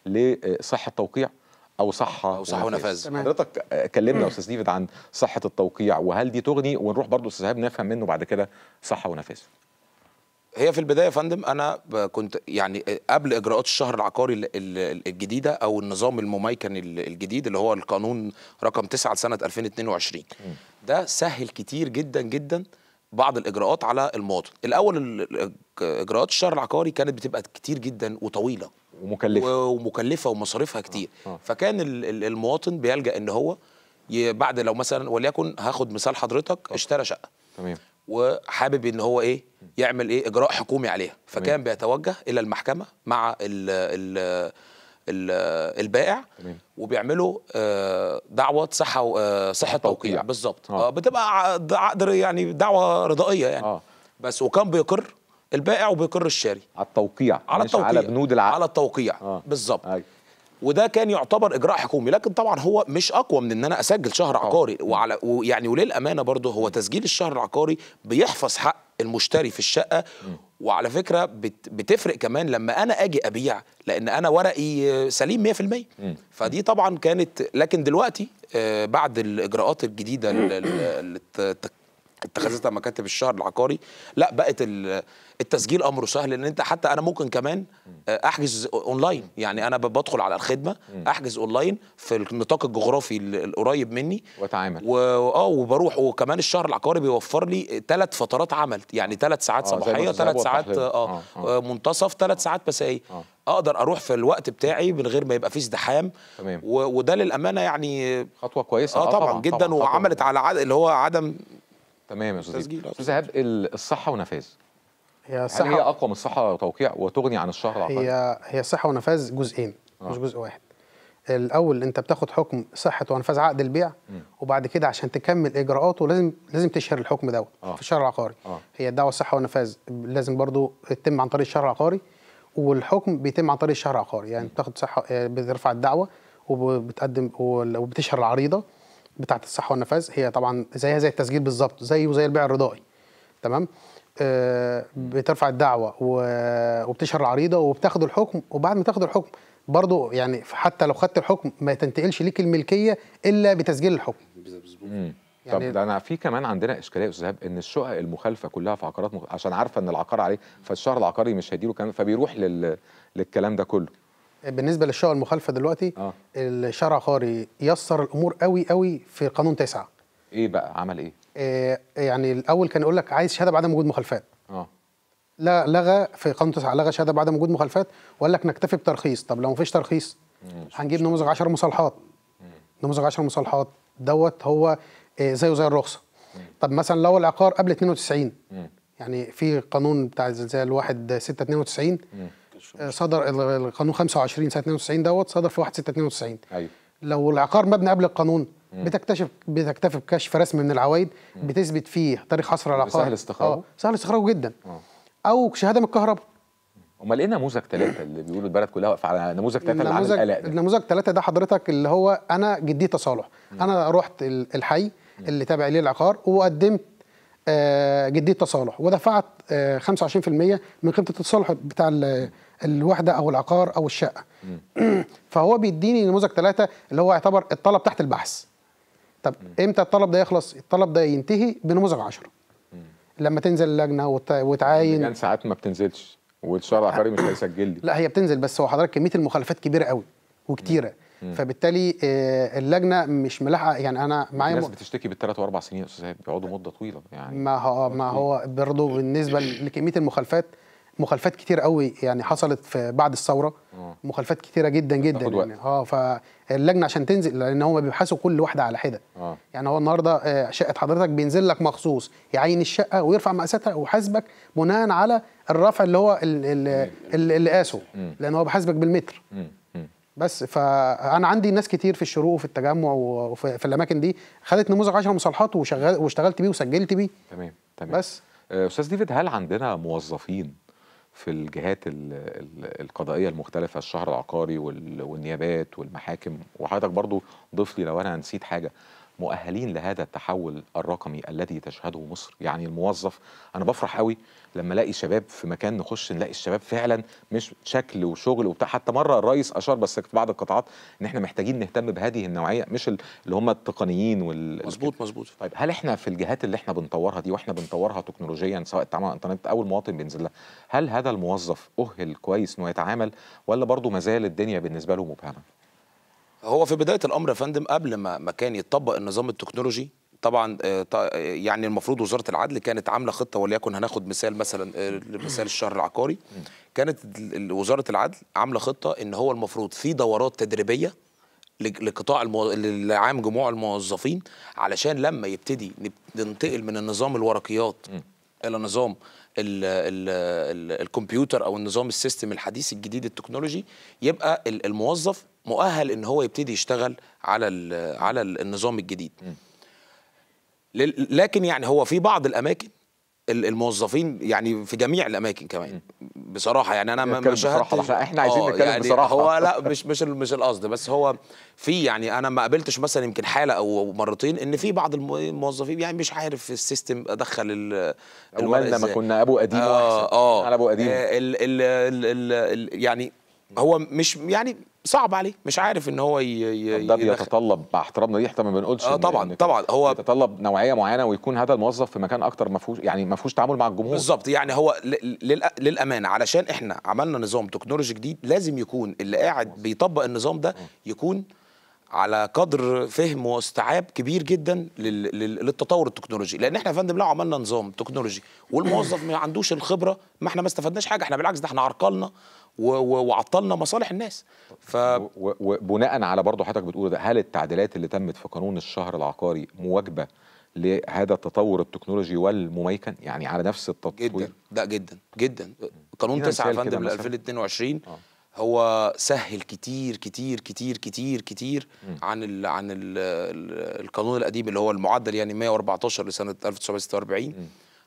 Speaker 1: لصحه توقيع او صحه
Speaker 3: أو صحة ونفاذ.
Speaker 2: تمام.
Speaker 1: حضرتك آه، كلمنا يا استاذ ديفيد عن صحه التوقيع وهل دي تغني ونروح برضو استاذ إيهاب نفهم منه بعد كده صحه ونفاذ
Speaker 3: هي في البدايه يا فندم انا ب- كنت يعني قبل اجراءات الشهر العقاري ال- ال- الجديده او النظام المميكن ال- الجديد اللي هو القانون رقم 9 لسنه 2022 ده سهل كتير جدا جدا بعض الاجراءات على المواطن الاول ال- ال- اجراءات الشهر العقاري كانت بتبقى كتير جدا وطويله
Speaker 1: ومكلفه
Speaker 3: و- ومكلفه ومصاريفها كتير
Speaker 1: آه.
Speaker 3: فكان ال- ال- المواطن بيلجا ان هو ي- بعد لو مثلا وليكن هاخد مثال حضرتك اشترى شقه
Speaker 1: تمام
Speaker 3: وحابب ان هو ايه يعمل ايه اجراء حكومي عليها فكان
Speaker 1: تمام.
Speaker 3: بيتوجه الى المحكمه مع ال ال ال البائع
Speaker 1: تمام.
Speaker 3: وبيعملوا آه، دعوه صحه و- آه، صحه
Speaker 1: توقيع.
Speaker 3: توقيع بالظبط
Speaker 1: آه.
Speaker 3: آه، بتبقى عقد عقد يعني دعوه رضائيه يعني
Speaker 1: آه.
Speaker 3: بس وكان بيقر البائع وبيقر الشاري
Speaker 1: على التوقيع
Speaker 3: على
Speaker 1: مش
Speaker 3: التوقيع
Speaker 1: على بنود العقد
Speaker 3: على التوقيع
Speaker 1: آه.
Speaker 3: بالظبط
Speaker 1: أيوة.
Speaker 3: وده كان يعتبر اجراء حكومي لكن طبعا هو مش اقوى من ان انا اسجل شهر عقاري وعلى ويعني وللامانه برضه هو تسجيل الشهر العقاري بيحفظ حق المشتري في الشقه وعلى فكره بت بتفرق كمان لما انا اجي ابيع لان انا ورقي سليم 100% فدي طبعا كانت لكن دلوقتي آه، بعد الاجراءات الجديده اللي- اللي ات- اتخذتها مكاتب الشهر العقاري لا بقت ال- التسجيل امره سهل لان انت حتى انا ممكن كمان آه، احجز اونلاين يعني انا ب- بدخل على الخدمه احجز اونلاين في النطاق الجغرافي ال- القريب مني
Speaker 1: واتعامل
Speaker 3: و- اه وبروح وكمان الشهر العقاري بيوفر لي ثلاث فترات عمل يعني ثلاث ساعات
Speaker 1: آه، زي
Speaker 3: صباحيه
Speaker 1: الذهاب
Speaker 3: ثلاث ساعات
Speaker 1: والتحليل.
Speaker 3: اه,
Speaker 1: آه،
Speaker 3: آه. منتصف ثلاث ساعات مسائيه
Speaker 1: آه.
Speaker 3: اقدر اروح في الوقت بتاعي من غير ما يبقى فيه ازدحام
Speaker 1: تمام.
Speaker 3: و- وده للامانه يعني
Speaker 1: خطوه كويسه
Speaker 3: اه طبعا جدا
Speaker 1: طبعاً، خطوة-
Speaker 3: وعملت على عد... اللي هو عدم
Speaker 1: تمام يا استاذ
Speaker 3: تسجيل،
Speaker 1: إيهاب.
Speaker 3: آه.
Speaker 1: استاذ ايهاب ال- الصحه ونفاذ
Speaker 2: هي
Speaker 1: هل هي
Speaker 2: الصحه
Speaker 1: اقوى من الصحه وتوقيع وتغني عن الشهر العقاري
Speaker 2: هي هي صحه ونفاذ جزئين مش جزء واحد الاول انت بتاخد حكم صحه ونفاذ عقد البيع وبعد كده عشان تكمل اجراءاته لازم لازم تشهر الحكم دوت
Speaker 1: آه.
Speaker 2: في الشهر العقاري
Speaker 1: آه.
Speaker 2: هي الدعوه الصحه والنفاذ لازم برضو تتم عن طريق الشهر العقاري والحكم بيتم عن طريق الشهر العقاري يعني بتاخد صحه آه، بترفع الدعوه وبتقدم وال- وبتشهر العريضه بتاعه الصحه والنفاذ هي طبعا زيها زي التسجيل بالظبط زيه زي البيع الرضائي تمام آه بترفع الدعوه و- وبتشهر العريضه وبتاخد الحكم وبعد ما تاخد الحكم برضو يعني حتى لو خدت الحكم ما تنتقلش ليك الملكيه الا بتسجيل الحكم
Speaker 1: مم.
Speaker 2: يعني-
Speaker 1: طب ده انا في كمان عندنا اشكاليه يا استاذ إيهاب ان الشقق المخالفه كلها في عقارات مخ... عشان عارفه ان العقار عليه فالشهر العقاري مش هيديله كمان فبيروح لل... للكلام ده كله
Speaker 2: بالنسبه للشقق المخالفه دلوقتي
Speaker 1: اه
Speaker 2: الشرع العقاري يسر الامور قوي قوي في قانون تسعة
Speaker 1: ايه بقى عمل ايه
Speaker 2: آه يعني الاول كان يقول لك عايز شهاده بعدم وجود مخالفات
Speaker 1: اه
Speaker 2: لا لغى في قانون تسعة لغى شهاده بعدم وجود مخالفات وقال لك نكتفي بترخيص طب لو مفيش ترخيص هنجيب نموذج 10 مصالحات نموذج 10 مصالحات دوت هو آه، زيه زي الرخصه طب مثلا لو العقار قبل 92
Speaker 1: مم.
Speaker 2: يعني في قانون بتاع الزلزال 1 6 92 آه، صدر ال- القانون 25 سنه 92 دوت صدر في 1 6 92
Speaker 1: ايوه
Speaker 2: لو العقار مبني قبل القانون بتكتشف بتكتفي بكشف رسمي من العوايد بتثبت فيه تاريخ حصر العقار
Speaker 1: سهل استخراجه؟
Speaker 2: آه، سهل استخراجه جدا
Speaker 1: اه
Speaker 2: او شهاده من الكهرباء
Speaker 1: امال ايه نموذج ثلاثه اللي بيقولوا البلد كلها واقفه على نموذج ثلاثه اللي عامل
Speaker 2: النموذج
Speaker 1: القلق ده
Speaker 2: النموذج ثلاثة ده حضرتك اللي هو انا جديه تصالح انا رحت ال- الحي اللي تابع ليه العقار وقدمت آه، جديه تصالح ودفعت آه، 25% من قيمه التصالح بتاع ال- الوحده او العقار او الشقه فهو بيديني نموذج ثلاثة اللي هو يعتبر الطلب تحت البحث طب امتى الطلب ده يخلص الطلب ده ينتهي بنموذج 10 لما تنزل اللجنه وت- وتعاين
Speaker 1: كان ساعات ما بتنزلش والشهر العقاري مش هيسجل لي
Speaker 2: لا هي بتنزل بس هو حضرتك كميه المخالفات كبيره قوي وكتيره فبالتالي آه، اللجنه مش ملاحقه يعني انا
Speaker 1: في
Speaker 2: معايا
Speaker 1: ناس
Speaker 2: م-
Speaker 1: بتشتكي بالثلاث واربع سنين يا استاذ إيهاب، بيقعدوا مده طويله يعني
Speaker 2: ما هو ما هو برضه بالنسبه لكميه المخالفات مخالفات كتير قوي يعني حصلت في بعد الثوره
Speaker 1: آه.
Speaker 2: مخالفات كتيره جدا جدا
Speaker 1: تاخد وقت.
Speaker 2: يعني اه فاللجنه عشان تنزل لان هم بيبحثوا كل واحده على حده
Speaker 1: اه
Speaker 2: يعني هو النهارده آه، شقه حضرتك بينزل لك مخصوص يعين الشقه ويرفع مقاساتها ويحاسبك بناء على الرفع اللي هو ال- ال- ال- اللي قاسه
Speaker 1: مم.
Speaker 2: لان هو بيحاسبك بالمتر
Speaker 1: مم. مم.
Speaker 2: بس فانا عندي ناس كتير في الشروق وفي التجمع وفي في الاماكن دي خدت نموذج 10 مصالحات وشغال واشتغلت بيه وسجلت بيه
Speaker 1: تمام تمام
Speaker 2: بس
Speaker 1: آه، استاذ ديفيد هل عندنا موظفين في الجهات ال- ال- القضائيه المختلفه الشهر العقاري وال- والنيابات والمحاكم وحضرتك برضو ضيف لي لو انا نسيت حاجه مؤهلين لهذا التحول الرقمي الذي تشهده مصر يعني الموظف انا بفرح قوي لما الاقي شباب في مكان نخش نلاقي الشباب فعلا مش شكل وشغل وبتاع حتى مره الرئيس اشار بس في بعض القطاعات ان احنا محتاجين نهتم بهذه النوعيه مش ال- اللي هم التقنيين وال
Speaker 3: مظبوط مظبوط
Speaker 1: طيب هل احنا في الجهات اللي احنا بنطورها دي واحنا بنطورها تكنولوجيا سواء التعامل على الانترنت او المواطن بينزل لها هل هذا الموظف اهل كويس انه يتعامل ولا برضه ما زال الدنيا بالنسبه له مبهمه
Speaker 3: هو في بدايه الامر يا فندم قبل ما ما كان يتطبق النظام التكنولوجي طبعا آه، ط- آه، يعني المفروض وزاره العدل كانت عامله خطه وليكن هناخد مثال مثلا آه، مثال الشهر العقاري كانت ال- ال- وزاره العدل عامله خطه ان هو المفروض في دورات تدريبيه لج- لقطاع المو... لعام جموع الموظفين علشان لما يبتدي نب- ننتقل من النظام الورقيات الى نظام ال ال ال الكمبيوتر او النظام السيستم الحديث الجديد التكنولوجي يبقى ال- الموظف مؤهل ان هو يبتدي يشتغل على ال على ال- النظام الجديد لل- لكن يعني هو في بعض الاماكن ال- الموظفين يعني في جميع الاماكن كمان بصراحه يعني انا ما
Speaker 1: نتكلم
Speaker 3: ما
Speaker 1: بصراحة،
Speaker 3: شاهدتش
Speaker 1: احنا- احنا عايزين
Speaker 3: آه،
Speaker 1: نتكلم
Speaker 3: يعني
Speaker 1: بصراحة.
Speaker 3: هو لا مش مش ال- مش القصد بس هو في يعني انا ما قابلتش مثلا يمكن حاله او مرتين ان في بعض الم- الموظفين يعني مش عارف السيستم ادخل ال الورق
Speaker 1: أولنا ما
Speaker 3: إزاي.
Speaker 1: كنا ابو قديم
Speaker 3: اه
Speaker 1: واحسن
Speaker 3: اه
Speaker 1: على ابو قديم
Speaker 3: آه، ال ال ال ال ال يعني هو مش يعني صعب عليه مش عارف ان هو ي- ي-
Speaker 1: ده
Speaker 3: يدخل.
Speaker 1: بيتطلب مع احترامنا ليه احنا ما بنقولش
Speaker 3: آه،
Speaker 1: إن-
Speaker 3: طبعاً،
Speaker 1: إن
Speaker 3: طبعاً، هو-
Speaker 1: بيتطلب نوعيه معينه ويكون هذا الموظف في مكان اكتر ما فيهوش يعني ما فيهوش تعامل مع الجمهور
Speaker 3: بالظبط يعني هو ل- للأ- للامانه علشان احنا عملنا نظام تكنولوجي جديد لازم يكون اللي قاعد بيطبق النظام ده يكون على قدر فهم واستيعاب كبير جدا لل- لل- للتطور التكنولوجي لان احنا يا فندم لو عملنا نظام تكنولوجي والموظف ما عندوش الخبره ما احنا ما استفدناش حاجه احنا بالعكس ده احنا عرقلنا و- و- وعطلنا مصالح الناس ف
Speaker 1: و- و- وبناء على برضه حضرتك بتقول ده هل التعديلات اللي تمت في قانون الشهر العقاري مواكبه لهذا التطور التكنولوجي والمميكن يعني على نفس التطوير
Speaker 3: جدا لا جدا جدا قانون
Speaker 1: ادينا
Speaker 3: 9 يا
Speaker 1: مثال كده
Speaker 3: فندم ل
Speaker 1: مثلا.
Speaker 3: 2022
Speaker 1: آه.
Speaker 3: هو سهل كتير كتير كتير كتير كتير عن ال عن ال ال القانون القديم اللي هو المعدل يعني 114 لسنه 1946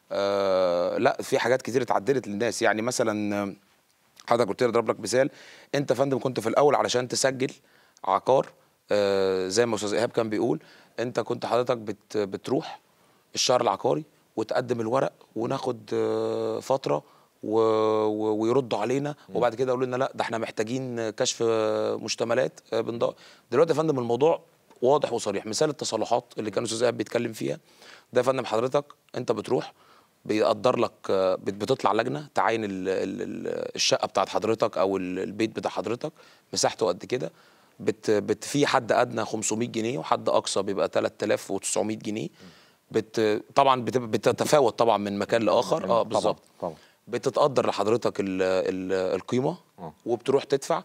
Speaker 3: آه لا في حاجات كتير اتعدلت للناس يعني مثلا آه، حضرتك قلت لي اضرب لك مثال انت يا فندم كنت في الاول علشان تسجل عقار آه زي ما استاذ ايهاب كان بيقول انت كنت حضرتك بت بتروح الشهر العقاري وتقدم الورق وناخد آه فتره و... و... ويردوا علينا وبعد كده يقولوا لنا لا ده احنا محتاجين كشف آه، مشتملات آه، بنضاء دلوقتي يا فندم الموضوع واضح وصريح مثال التصالحات اللي كان الاستاذ ايهاب بيتكلم فيها ده يا فندم حضرتك انت بتروح بيقدر لك آه، بت- بتطلع لجنه تعاين ال- ال- ال- الشقه بتاعت حضرتك او ال- البيت بتاع حضرتك مساحته قد كده بت بت في حد ادنى 500 جنيه وحد اقصى بيبقى 3900 جنيه بت طبعا بت- بتتفاوت طبعا من مكان لاخر اه
Speaker 1: طبعاً،
Speaker 3: بالظبط
Speaker 1: طبعا
Speaker 3: بتتقدر لحضرتك ال ال القيمه
Speaker 1: آه.
Speaker 3: وبتروح تدفع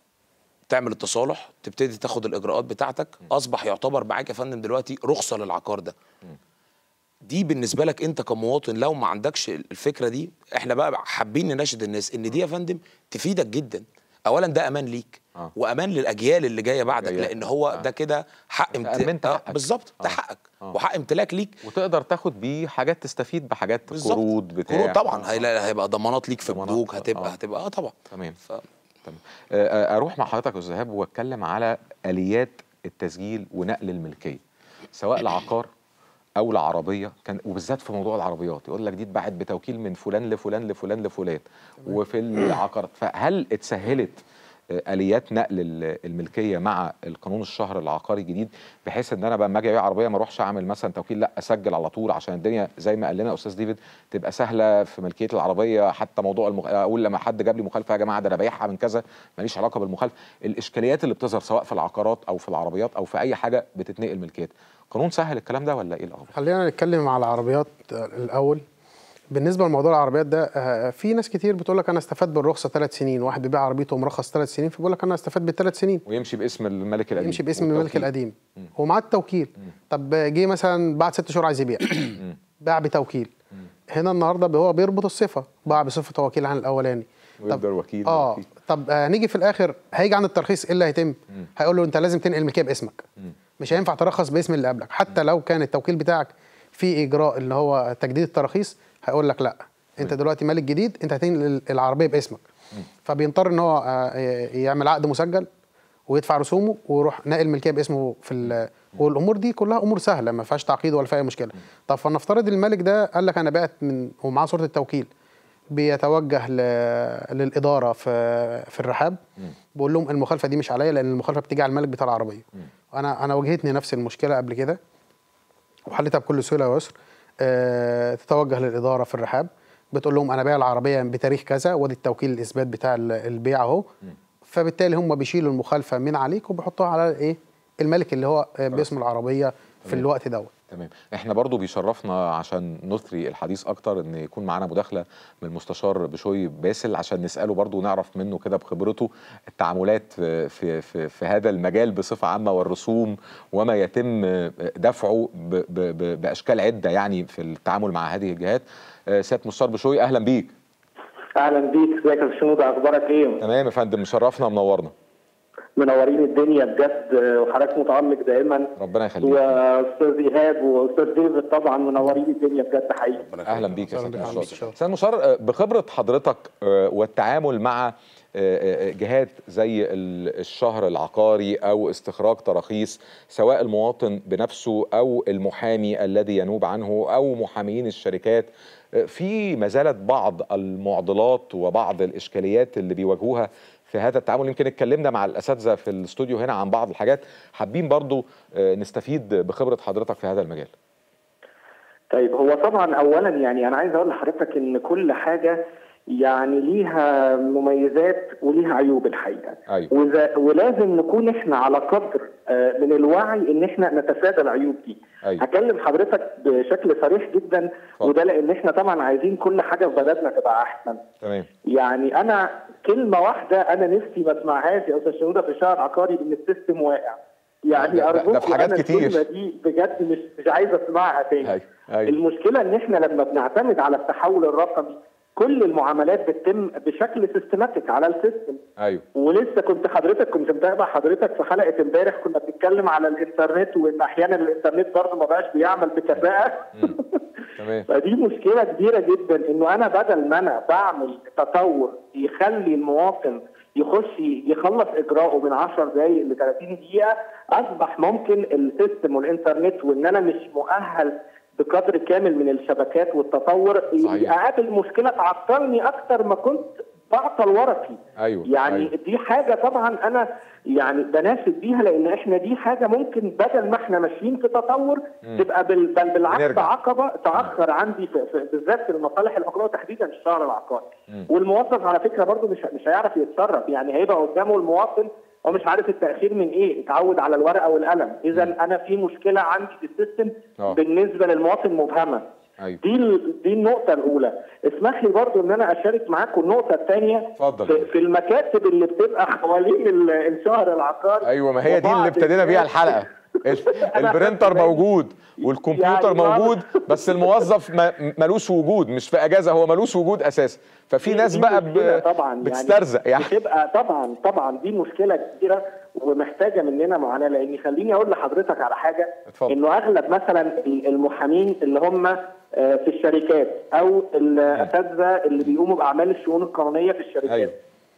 Speaker 3: تعمل التصالح تبتدي تاخد الاجراءات بتاعتك اصبح يعتبر معاك يا فندم دلوقتي رخصه للعقار ده دي بالنسبه لك انت كمواطن لو ما عندكش الفكره دي احنا بقى حابين نناشد الناس ان دي يا فندم تفيدك جدا اولا ده امان ليك
Speaker 1: آه.
Speaker 3: وامان للاجيال اللي جايه بعدك
Speaker 1: جاية.
Speaker 3: لان هو
Speaker 1: آه.
Speaker 3: ده كده حق
Speaker 1: أنت أمنت
Speaker 3: آه،
Speaker 1: حقك.
Speaker 3: بالظبط ده
Speaker 1: آه.
Speaker 3: حقك
Speaker 1: آه.
Speaker 3: وحق امتلاك ليك
Speaker 1: وتقدر تاخد بيه حاجات تستفيد بحاجات
Speaker 3: بالظبط
Speaker 1: قروض بتاع
Speaker 3: قروض طبعا
Speaker 1: آه.
Speaker 3: هيلا- هيبقى ضمانات ليك في
Speaker 1: ضمانات،
Speaker 3: البنوك هتبقى
Speaker 1: آه.
Speaker 3: هتبقى اه طبعا
Speaker 1: تمام
Speaker 3: ف...
Speaker 1: تمام آه، آه، اروح مع حضرتك يا استاذ ايهاب واتكلم على اليات التسجيل ونقل الملكيه سواء العقار او العربيه كان وبالذات في موضوع العربيات يقول لك دي اتباعت بتوكيل من فلان لفلان لفلان لفلان وفي العقار فهل اتسهلت آه، اليات نقل ال- الملكيه مع القانون الشهر العقاري الجديد بحيث ان انا بقى لما اجي ابيع عربيه ما اروحش اعمل مثلا توكيل لا اسجل على طول عشان الدنيا زي ما قال لنا استاذ ديفيد تبقى سهله في ملكيه العربيه حتى موضوع المخ... اقول لما حد جاب لي مخالفه يا جماعه ده انا بايعها من كذا ماليش علاقه بالمخالفه الاشكاليات اللي بتظهر سواء في العقارات او في العربيات او في اي حاجه بتتنقل ملكيتها قانون سهل الكلام ده ولا ايه الاخبار
Speaker 2: خلينا نتكلم على العربيات آه، الاول بالنسبه لموضوع العربيات ده آه، في ناس كتير بتقول لك انا استفدت بالرخصه ثلاث سنين واحد بيبيع عربيته مرخص ثلاث سنين فبيقول لك انا استفدت بالثلاث سنين
Speaker 1: ويمشي باسم الملك القديم
Speaker 2: يمشي باسم الملك
Speaker 1: والتوكيل.
Speaker 2: القديم هو معاه التوكيل طب جه مثلا بعد ست شهور عايز يبيع باع بتوكيل هنا النهارده هو بيربط الصفه باع بصفه وكيل عن الاولاني
Speaker 1: ويفضل وكيل
Speaker 2: اه
Speaker 1: وكيل.
Speaker 2: طب آه نيجي في الاخر هيجي عند الترخيص ايه اللي هيتم هيقول له انت لازم تنقل الملكيه باسمك مش هينفع ترخص باسم اللي قبلك حتى لو كان التوكيل بتاعك في اجراء اللي هو تجديد التراخيص هيقول لك لا انت دلوقتي مالك جديد انت هتنقل العربيه باسمك فبيضطر ان هو آه، يعمل عقد مسجل ويدفع رسومه ويروح ناقل ملكيه باسمه في ال- والامور دي كلها امور سهله ما فيهاش تعقيد ولا فيها اي مشكله طب فلنفترض الملك ده قال لك انا بعت من ومعاه صوره التوكيل بيتوجه ل... للاداره في في الرحاب بقول لهم المخالفه دي مش عليا لان المخالفه بتيجي على الملك بتاع العربيه انا انا واجهتني نفس المشكله قبل كده وحلتها بكل سهوله ويسر آه، تتوجه للاداره في الرحاب بتقول لهم انا بايع العربيه بتاريخ كذا وادي التوكيل الاثبات بتاع ال- البيع اهو فبالتالي هم بيشيلوا المخالفه من عليك وبيحطوها على ايه الملك اللي هو آه، باسم العربيه في
Speaker 1: تمام.
Speaker 2: الوقت دوت
Speaker 1: تمام احنا برضو بيشرفنا عشان نثري الحديث اكتر ان يكون معانا مداخله من المستشار بشوي باسل عشان نساله برضو ونعرف منه كده بخبرته التعاملات في في في, في هذا المجال بصفه عامه والرسوم وما يتم دفعه ب ب ب باشكال عده يعني في التعامل مع هذه الجهات آه، سياده مستشار بشوي اهلا بيك
Speaker 4: اهلا بيك ازيك يا شنودة اخبارك ايه
Speaker 1: تمام يا فندم مشرفنا ومنورنا
Speaker 4: منورين الدنيا بجد وحضرتك متالق دائما
Speaker 1: ربنا يخليك
Speaker 4: واستاذ ايهاب واستاذ ديفيد طبعا منورين الدنيا بجد حقيقي
Speaker 1: اهلا بيك يا
Speaker 2: أهلاً
Speaker 1: سيد
Speaker 2: بك يا
Speaker 1: مشار
Speaker 2: مستشار.
Speaker 1: سيد مشار آه، بخبره حضرتك آه، والتعامل مع آه، آه، جهات زي ال- الشهر العقاري او استخراج تراخيص سواء المواطن بنفسه او المحامي الذي ينوب عنه او محاميين الشركات آه، في ما زالت بعض المعضلات وبعض الاشكاليات اللي بيواجهوها في هذا التعامل يمكن اتكلمنا مع الاساتذه في الاستوديو هنا عن بعض الحاجات حابين برضو آه، نستفيد بخبره حضرتك في هذا المجال
Speaker 4: طيب هو طبعا اولا يعني انا عايز اقول لحضرتك ان كل حاجه يعني ليها مميزات وليها عيوب الحقيقه
Speaker 1: أيوة.
Speaker 4: وإذا- ولازم نكون احنا على قدر آه، من الوعي ان احنا نتفادى العيوب دي
Speaker 1: أيوة.
Speaker 4: هكلم حضرتك بشكل صريح جدا
Speaker 1: اتفضل.
Speaker 4: وده لان احنا طبعا عايزين كل حاجه في بلدنا تبقى احسن
Speaker 1: تمام
Speaker 4: يعني انا كلمه واحده انا نفسي ما اسمعهاش يا استاذ شنوده في الشهر العقاري ان السيستم واقع يعني
Speaker 1: ده- ده- ده
Speaker 4: ارجوك
Speaker 1: في حاجات
Speaker 4: أنا
Speaker 1: كتير.
Speaker 4: الكلمه دي بجد مش مش عايز اسمعها تاني
Speaker 1: أيوة. أيوة.
Speaker 4: المشكله ان احنا لما بنعتمد على التحول الرقمي كل المعاملات بتتم بشكل سيستماتيك على السيستم
Speaker 1: ايوه
Speaker 4: ولسه كنت حضرتك كنت متابع حضرتك في حلقه امبارح كنا بنتكلم على الانترنت وان احيانا الانترنت برضه ما بقاش بيعمل بكفاءه
Speaker 1: تمام
Speaker 4: فدي مشكله كبيره جدا انه انا بدل ما انا بعمل تطور يخلي المواطن يخش يخلص اجراءه من 10 دقائق ل 30 دقيقه اصبح ممكن السيستم والانترنت وان انا مش مؤهل بقدر كامل من الشبكات والتطور
Speaker 1: صحيح.
Speaker 4: اقابل مشكله تعطلني اكتر ما كنت بعطل ورقي
Speaker 1: ايوه
Speaker 4: يعني
Speaker 1: أيوة.
Speaker 4: دي حاجه طبعا انا يعني بناشد بيها لان احنا دي حاجه ممكن بدل ما احنا ماشيين في تطور تبقى بال بل بالعكس
Speaker 1: نرجع.
Speaker 4: عقبه تاخر عندي في في بالذات في المصالح الحكوميه وتحديدا الشهر العقاري والموظف على فكره برضو مش مش هيعرف يتصرف يعني هيبقى قدامه المواطن هو مش عارف التاخير من ايه اتعود على الورقه والقلم اذا انا في مشكله عندي في السيستم
Speaker 1: آه.
Speaker 4: بالنسبه للمواطن مبهمه
Speaker 1: ايوه
Speaker 4: دي ال- دي النقطة الأولى، اسمح لي برضو إن أنا أشارك معاكم النقطة الثانية
Speaker 1: اتفضل.
Speaker 4: في, في المكاتب اللي بتبقى حوالين ال- الشهر العقاري
Speaker 1: ايوه ما هي دي اللي
Speaker 4: وبعض
Speaker 1: ابتدينا بيها
Speaker 4: الناس-
Speaker 1: الحلقه ال-
Speaker 4: أنا
Speaker 1: البرينتر
Speaker 4: خدت بالي.
Speaker 1: موجود والكمبيوتر
Speaker 4: يعني بعض-
Speaker 1: موجود بس الموظف ما- ملوش وجود مش في اجازه هو ملوش وجود اساسا ففي
Speaker 4: دي-
Speaker 1: ناس
Speaker 4: دي
Speaker 1: بقى
Speaker 4: مشكلة
Speaker 1: ب-
Speaker 4: طبعا يعني
Speaker 1: بتسترزق يعني
Speaker 4: بتبقى طبعا طبعا دي مشكله كبيره ومحتاجه مننا معاناه لان خليني اقول لحضرتك على حاجه
Speaker 1: اتفضل.
Speaker 4: انه اغلب مثلا المحامين اللي هم آه، في الشركات او الاساتذه اللي بيقوموا باعمال الشؤون القانونيه في الشركات
Speaker 1: ايوه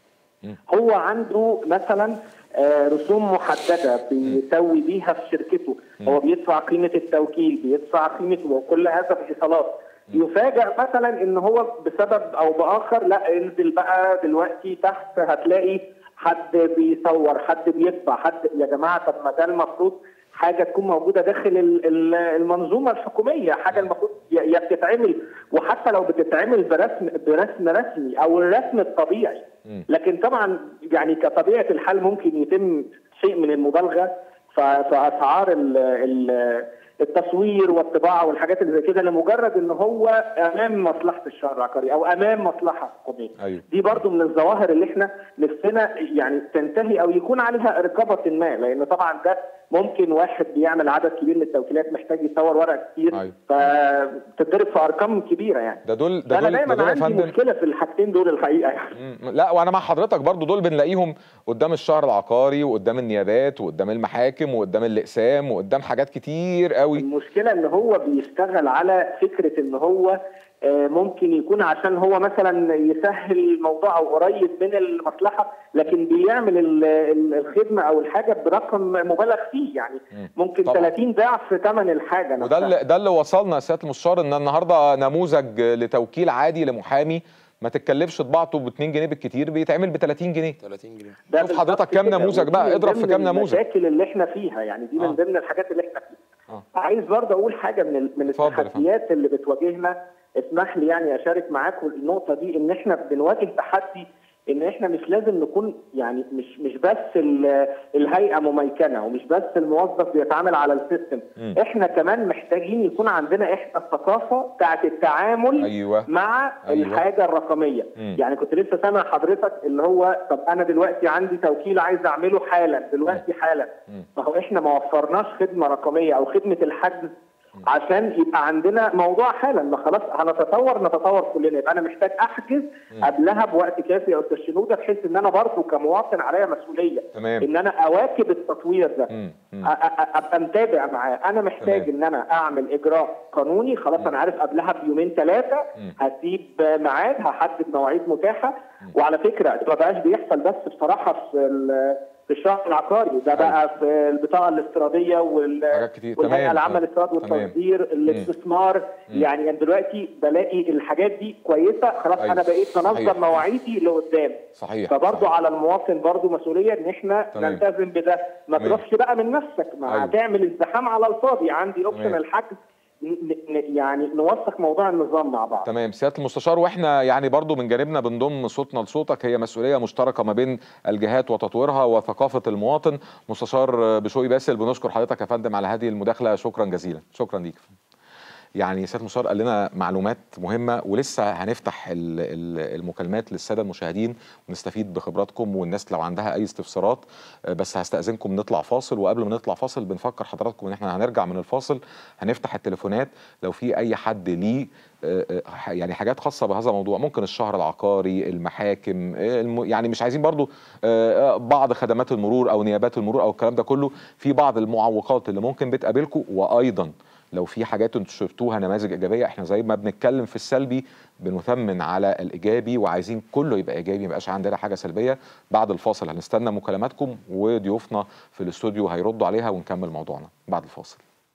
Speaker 4: هو عنده مثلا آه، رسوم محدده بيسوي بيها في شركته هو بيدفع قيمه التوكيل بيدفع قيمه وكل هذا بايصالات يفاجأ مثلا ان هو بسبب او باخر لا انزل بقى دلوقتي تحت هتلاقي حد بيصور حد بيطبع حد يا جماعه طب ما ده المفروض حاجه تكون موجوده داخل ال- ال- المنظومه الحكوميه حاجه المفروض يا يا بتتعمل وحتى لو بتتعمل برسم برسم رسمي او الرسم الطبيعي لكن طبعا يعني كطبيعه الحال ممكن يتم شيء من المبالغه ف- في اسعار ال- ال- التصوير والطباعه والحاجات اللي زي كده لمجرد ان هو امام مصلحه الشهر العقاري او امام مصلحه حكوميه
Speaker 1: أيوة.
Speaker 4: دي برضو من الظواهر اللي احنا نفسنا يعني تنتهي او يكون عليها رقابه ما لان طبعا ده ممكن واحد بيعمل عدد كبير من التوكيلات محتاج يصور ورق كتير
Speaker 1: أيوة.
Speaker 4: فتتضرب في ارقام كبيره يعني
Speaker 1: ده دول ده
Speaker 4: انا
Speaker 1: دول ده
Speaker 4: دايما
Speaker 1: دول يا
Speaker 4: عندي
Speaker 1: فندم
Speaker 4: مشكله في الحاجتين دول الحقيقه يعني
Speaker 1: مم. لا وانا مع حضرتك برضو دول بنلاقيهم قدام الشهر العقاري وقدام النيابات وقدام المحاكم وقدام الاقسام وقدام حاجات كتير قوي
Speaker 4: المشكله ان هو بيشتغل على فكره ان هو آه، ممكن يكون عشان هو مثلا يسهل الموضوع او قريب من المصلحه لكن بيعمل ال- ال- الخدمه او الحاجه برقم مبالغ فيه يعني ممكن
Speaker 1: طبعاً.
Speaker 4: 30 ضعف ثمن الحاجه
Speaker 1: وده
Speaker 4: نفسها.
Speaker 1: اللي ده اللي وصلنا يا سياده المستشار ان النهارده نموذج لتوكيل عادي لمحامي ما تتكلفش طباعته ب 2 جنيه بالكتير بيتعمل ب 30 جنيه
Speaker 3: 30 جنيه
Speaker 4: ده
Speaker 1: شوف
Speaker 4: بالظبط
Speaker 1: حضرتك كام
Speaker 4: كده،
Speaker 1: نموذج
Speaker 4: ودي
Speaker 1: بقى،
Speaker 4: من
Speaker 1: اضرب في
Speaker 4: ضمن
Speaker 1: كام نموذج.
Speaker 4: المشاكل اللي احنا فيها يعني دي من
Speaker 1: آه.
Speaker 4: ضمن الحاجات اللي احنا فيها
Speaker 1: آه.
Speaker 4: عايز برضه اقول حاجه من ال- من
Speaker 1: اتفضل يا فندم.
Speaker 4: التحديات اللي بتواجهنا اسمح لي يعني اشارك معاكم النقطه دي ان احنا بنواجه تحدي ان احنا مش لازم نكون يعني مش مش بس ال- الهيئه مميكنه ومش بس الموظف بيتعامل على السيستم
Speaker 1: مم.
Speaker 4: احنا كمان محتاجين يكون عندنا احنا الثقافه بتاعت التعامل
Speaker 1: ايوه
Speaker 4: مع
Speaker 1: أيوة.
Speaker 4: الحاجه الرقميه
Speaker 1: مم.
Speaker 4: يعني كنت لسه سامع حضرتك اللي هو طب انا دلوقتي عندي توكيل عايز اعمله حالا دلوقتي حالا
Speaker 1: مم.
Speaker 4: فهو احنا ما وفرناش خدمه رقميه او خدمه الحجز عشان يبقى عندنا موضوع حالا ما خلاص هنتطور نتطور كلنا يبقى انا محتاج احجز قبلها بوقت كافي او تشنوده بحيث ان انا برضه كمواطن عليا مسؤوليه
Speaker 1: تمام.
Speaker 4: ان انا اواكب التطوير ده
Speaker 1: مم. مم.
Speaker 4: أ- أ- ابقى متابع معاه انا محتاج
Speaker 1: تمام.
Speaker 4: ان انا اعمل اجراء قانوني خلاص انا عارف قبلها بيومين ثلاثه
Speaker 1: مم.
Speaker 4: هسيب ميعاد هحدد مواعيد متاحه وعلى فكره ده ما بقاش بيحصل بس بصراحه في ال- في الشهر العقاري ده بقى في البطاقه الافتراضيه وال
Speaker 1: حاجات كتير.
Speaker 4: والهيئه
Speaker 1: تمام.
Speaker 4: العامه للاستيراد
Speaker 1: تمام.
Speaker 4: والتصدير الاستثمار يعني أنا دلوقتي بلاقي الحاجات دي كويسه خلاص
Speaker 1: أيوة.
Speaker 4: انا بقيت
Speaker 1: صحيح.
Speaker 4: انظم مواعيدي لقدام
Speaker 1: صحيح
Speaker 4: فبرضه
Speaker 1: صحيح.
Speaker 4: على المواطن برضه مسؤوليه ان احنا
Speaker 1: تمام.
Speaker 4: نلتزم بده ما
Speaker 1: تمام.
Speaker 4: تروحش بقى من نفسك ما
Speaker 1: أيوة.
Speaker 4: هتعمل ازدحام على الفاضي عندي اوبشن
Speaker 1: تمام.
Speaker 4: الحجز ن- ن- يعني نوثق موضوع النظام مع بعض
Speaker 1: تمام سياده المستشار واحنا يعني برضو من جانبنا بنضم صوتنا لصوتك هي مسؤوليه مشتركه ما بين الجهات وتطويرها وثقافه المواطن مستشار بشوي باسل بنشكر حضرتك يا فندم على هذه المداخله شكرا جزيلا شكرا ليك يعني سياده المستشار قال لنا معلومات مهمه ولسه هنفتح ال- ال- المكالمات للساده المشاهدين ونستفيد بخبراتكم والناس لو عندها اي استفسارات آه، بس هستاذنكم نطلع فاصل وقبل ما نطلع فاصل بنفكر حضراتكم ان احنا هنرجع من الفاصل هنفتح التليفونات لو في اي حد ليه آه، آه، يعني حاجات خاصه بهذا الموضوع ممكن الشهر العقاري المحاكم آه، الم- يعني مش عايزين برضو آه، آه، بعض خدمات المرور او نيابات المرور او الكلام ده كله في بعض المعوقات اللي ممكن بتقابلكم وايضا لو في حاجات انتوا شفتوها نماذج ايجابيه احنا زي ما بنتكلم في السلبي بنثمن على الايجابي وعايزين كله يبقى ايجابي ما يبقاش عندنا حاجه سلبيه بعد الفاصل هنستنى مكالماتكم وضيوفنا في الاستوديو هيردوا عليها ونكمل موضوعنا بعد الفاصل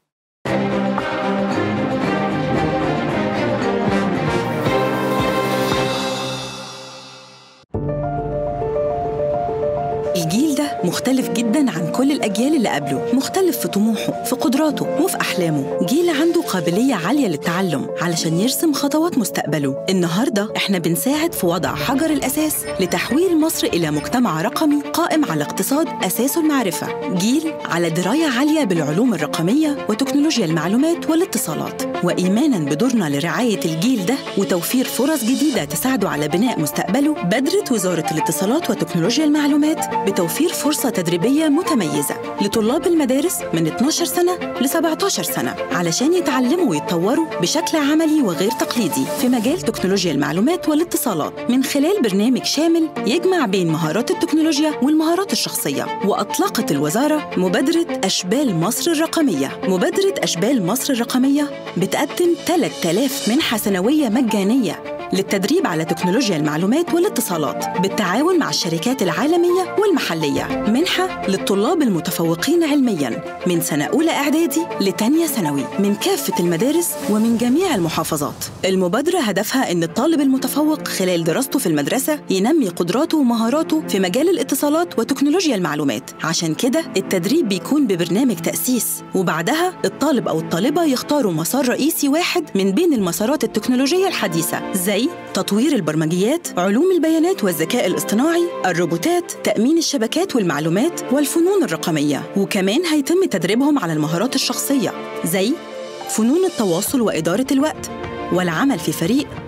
Speaker 5: الجيل ده مختلف جدا عن كل الأجيال اللي قبله مختلف في طموحه في قدراته وفي أحلامه جيل عنده قابلية عالية للتعلم علشان يرسم خطوات مستقبله النهاردة احنا بنساعد في وضع حجر الأساس لتحويل مصر إلى مجتمع رقمي قائم على اقتصاد أساسه المعرفة جيل على دراية عالية بالعلوم الرقمية وتكنولوجيا المعلومات والاتصالات وإيمانا بدورنا لرعاية الجيل ده وتوفير فرص جديدة تساعده على بناء مستقبله بدرت وزارة الاتصالات وتكنولوجيا المعلومات بتوفير فرصة تدريبية متميزة لطلاب المدارس من 12 سنة ل 17 سنة علشان يتعلموا ويتطوروا بشكل عملي وغير تقليدي في مجال تكنولوجيا المعلومات والاتصالات من خلال برنامج شامل يجمع بين مهارات التكنولوجيا والمهارات الشخصية وأطلقت الوزارة مبادرة أشبال مصر الرقمية مبادرة أشبال مصر الرقمية بتقدم 3000 منحة سنوية مجانية للتدريب على تكنولوجيا المعلومات والاتصالات بالتعاون مع الشركات العالمية والمحلية منحة للطلاب المتفوقين علمياً من سنة أولى إعدادي لتانية ثانوي من كافة المدارس ومن جميع المحافظات المبادرة هدفها أن الطالب المتفوق خلال دراسته في المدرسة ينمي قدراته ومهاراته في مجال الاتصالات وتكنولوجيا المعلومات عشان كده التدريب بيكون ببرنامج تأسيس وبعدها الطالب أو الطالبة يختاروا مسار رئيسي واحد من بين المسارات التكنولوجية الحديثة زي تطوير البرمجيات علوم البيانات والذكاء الاصطناعي الروبوتات تأمين الشبكات والمعلومات والفنون الرقمية وكمان هيتم تدريبهم على المهارات الشخصية زي فنون التواصل وإدارة الوقت والعمل في فريق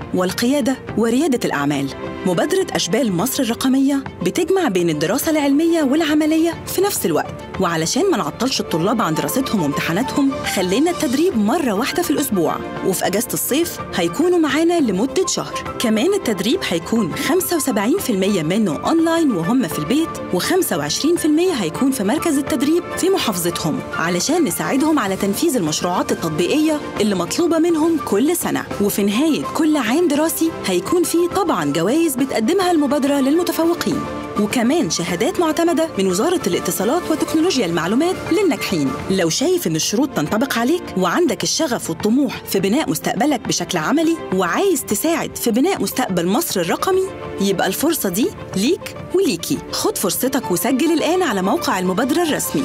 Speaker 5: والقيادة وريادة الأعمال مبادرة أشبال مصر الرقمية بتجمع بين الدراسة العلمية والعملية في نفس الوقت وعلشان ما نعطلش الطلاب عن دراستهم وامتحاناتهم خلينا التدريب مرة واحدة في الأسبوع وفي أجازة الصيف هيكونوا معانا لمدة شهر كمان التدريب هيكون 75% منه أونلاين وهم في البيت و25% هيكون في مركز التدريب في محافظتهم علشان نساعدهم على تنفيذ المشروعات التطبيقية اللي مطلوبة منهم كل سنة وفي نهاية كل عام دراسي هيكون فيه طبعا جوائز بتقدمها المبادرة للمتفوقين وكمان شهادات معتمدة من وزارة الاتصالات وتكنولوجيا المعلومات للناجحين لو شايف إن الشروط تنطبق عليك وعندك الشغف والطموح في بناء مستقبلك بشكل عملي وعايز تساعد في بناء مستقبل مصر الرقمي يبقى الفرصة دي ليك وليكي خد فرصتك وسجل الآن على موقع المبادرة الرسمي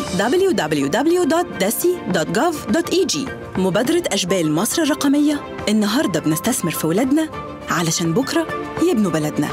Speaker 5: www.dasi.gov.eg مبادرة أشبال مصر الرقمية النهاردة بنستثمر في ولادنا علشان بكرة يبنوا بلدنا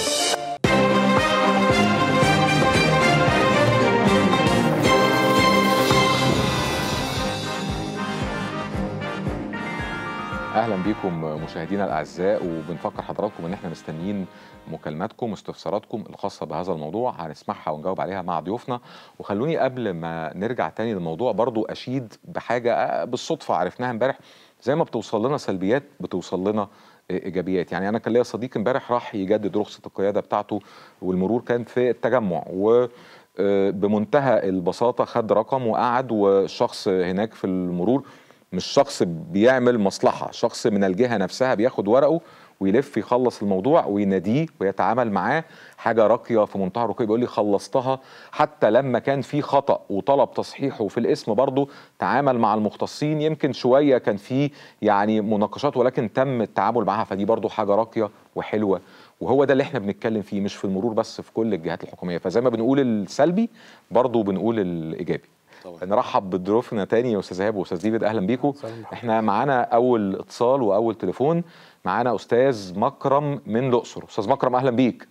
Speaker 1: اهلا بيكم مشاهدينا الاعزاء وبنفكر حضراتكم ان احنا مستنيين مكالماتكم واستفساراتكم الخاصه بهذا الموضوع هنسمعها ونجاوب عليها مع ضيوفنا وخلوني قبل ما نرجع تاني للموضوع برضو اشيد بحاجه بالصدفه عرفناها امبارح زي ما بتوصل لنا سلبيات بتوصل لنا ايجابيات يعني انا كان ليا صديق امبارح راح يجدد رخصه القياده بتاعته والمرور كان في التجمع و بمنتهى البساطه خد رقم وقعد والشخص هناك في المرور مش شخص بيعمل مصلحة شخص من الجهة نفسها بياخد ورقه ويلف يخلص الموضوع ويناديه ويتعامل معاه حاجة راقية في منتهى الرقي بيقول لي خلصتها حتى لما كان في خطأ وطلب تصحيحه في الاسم برضه تعامل مع المختصين يمكن شوية كان في يعني مناقشات ولكن تم التعامل معاها فدي برضه حاجة راقية وحلوة وهو ده اللي احنا بنتكلم فيه مش في المرور بس في كل الجهات الحكومية فزي ما بنقول السلبي برضه بنقول الإيجابي طبعا. نرحب بضيوفنا تاني يا استاذ ايهاب واستاذ ديفيد اهلا بيكم احنا معانا اول اتصال واول تليفون معانا استاذ مكرم من الاقصر استاذ مكرم اهلا بيك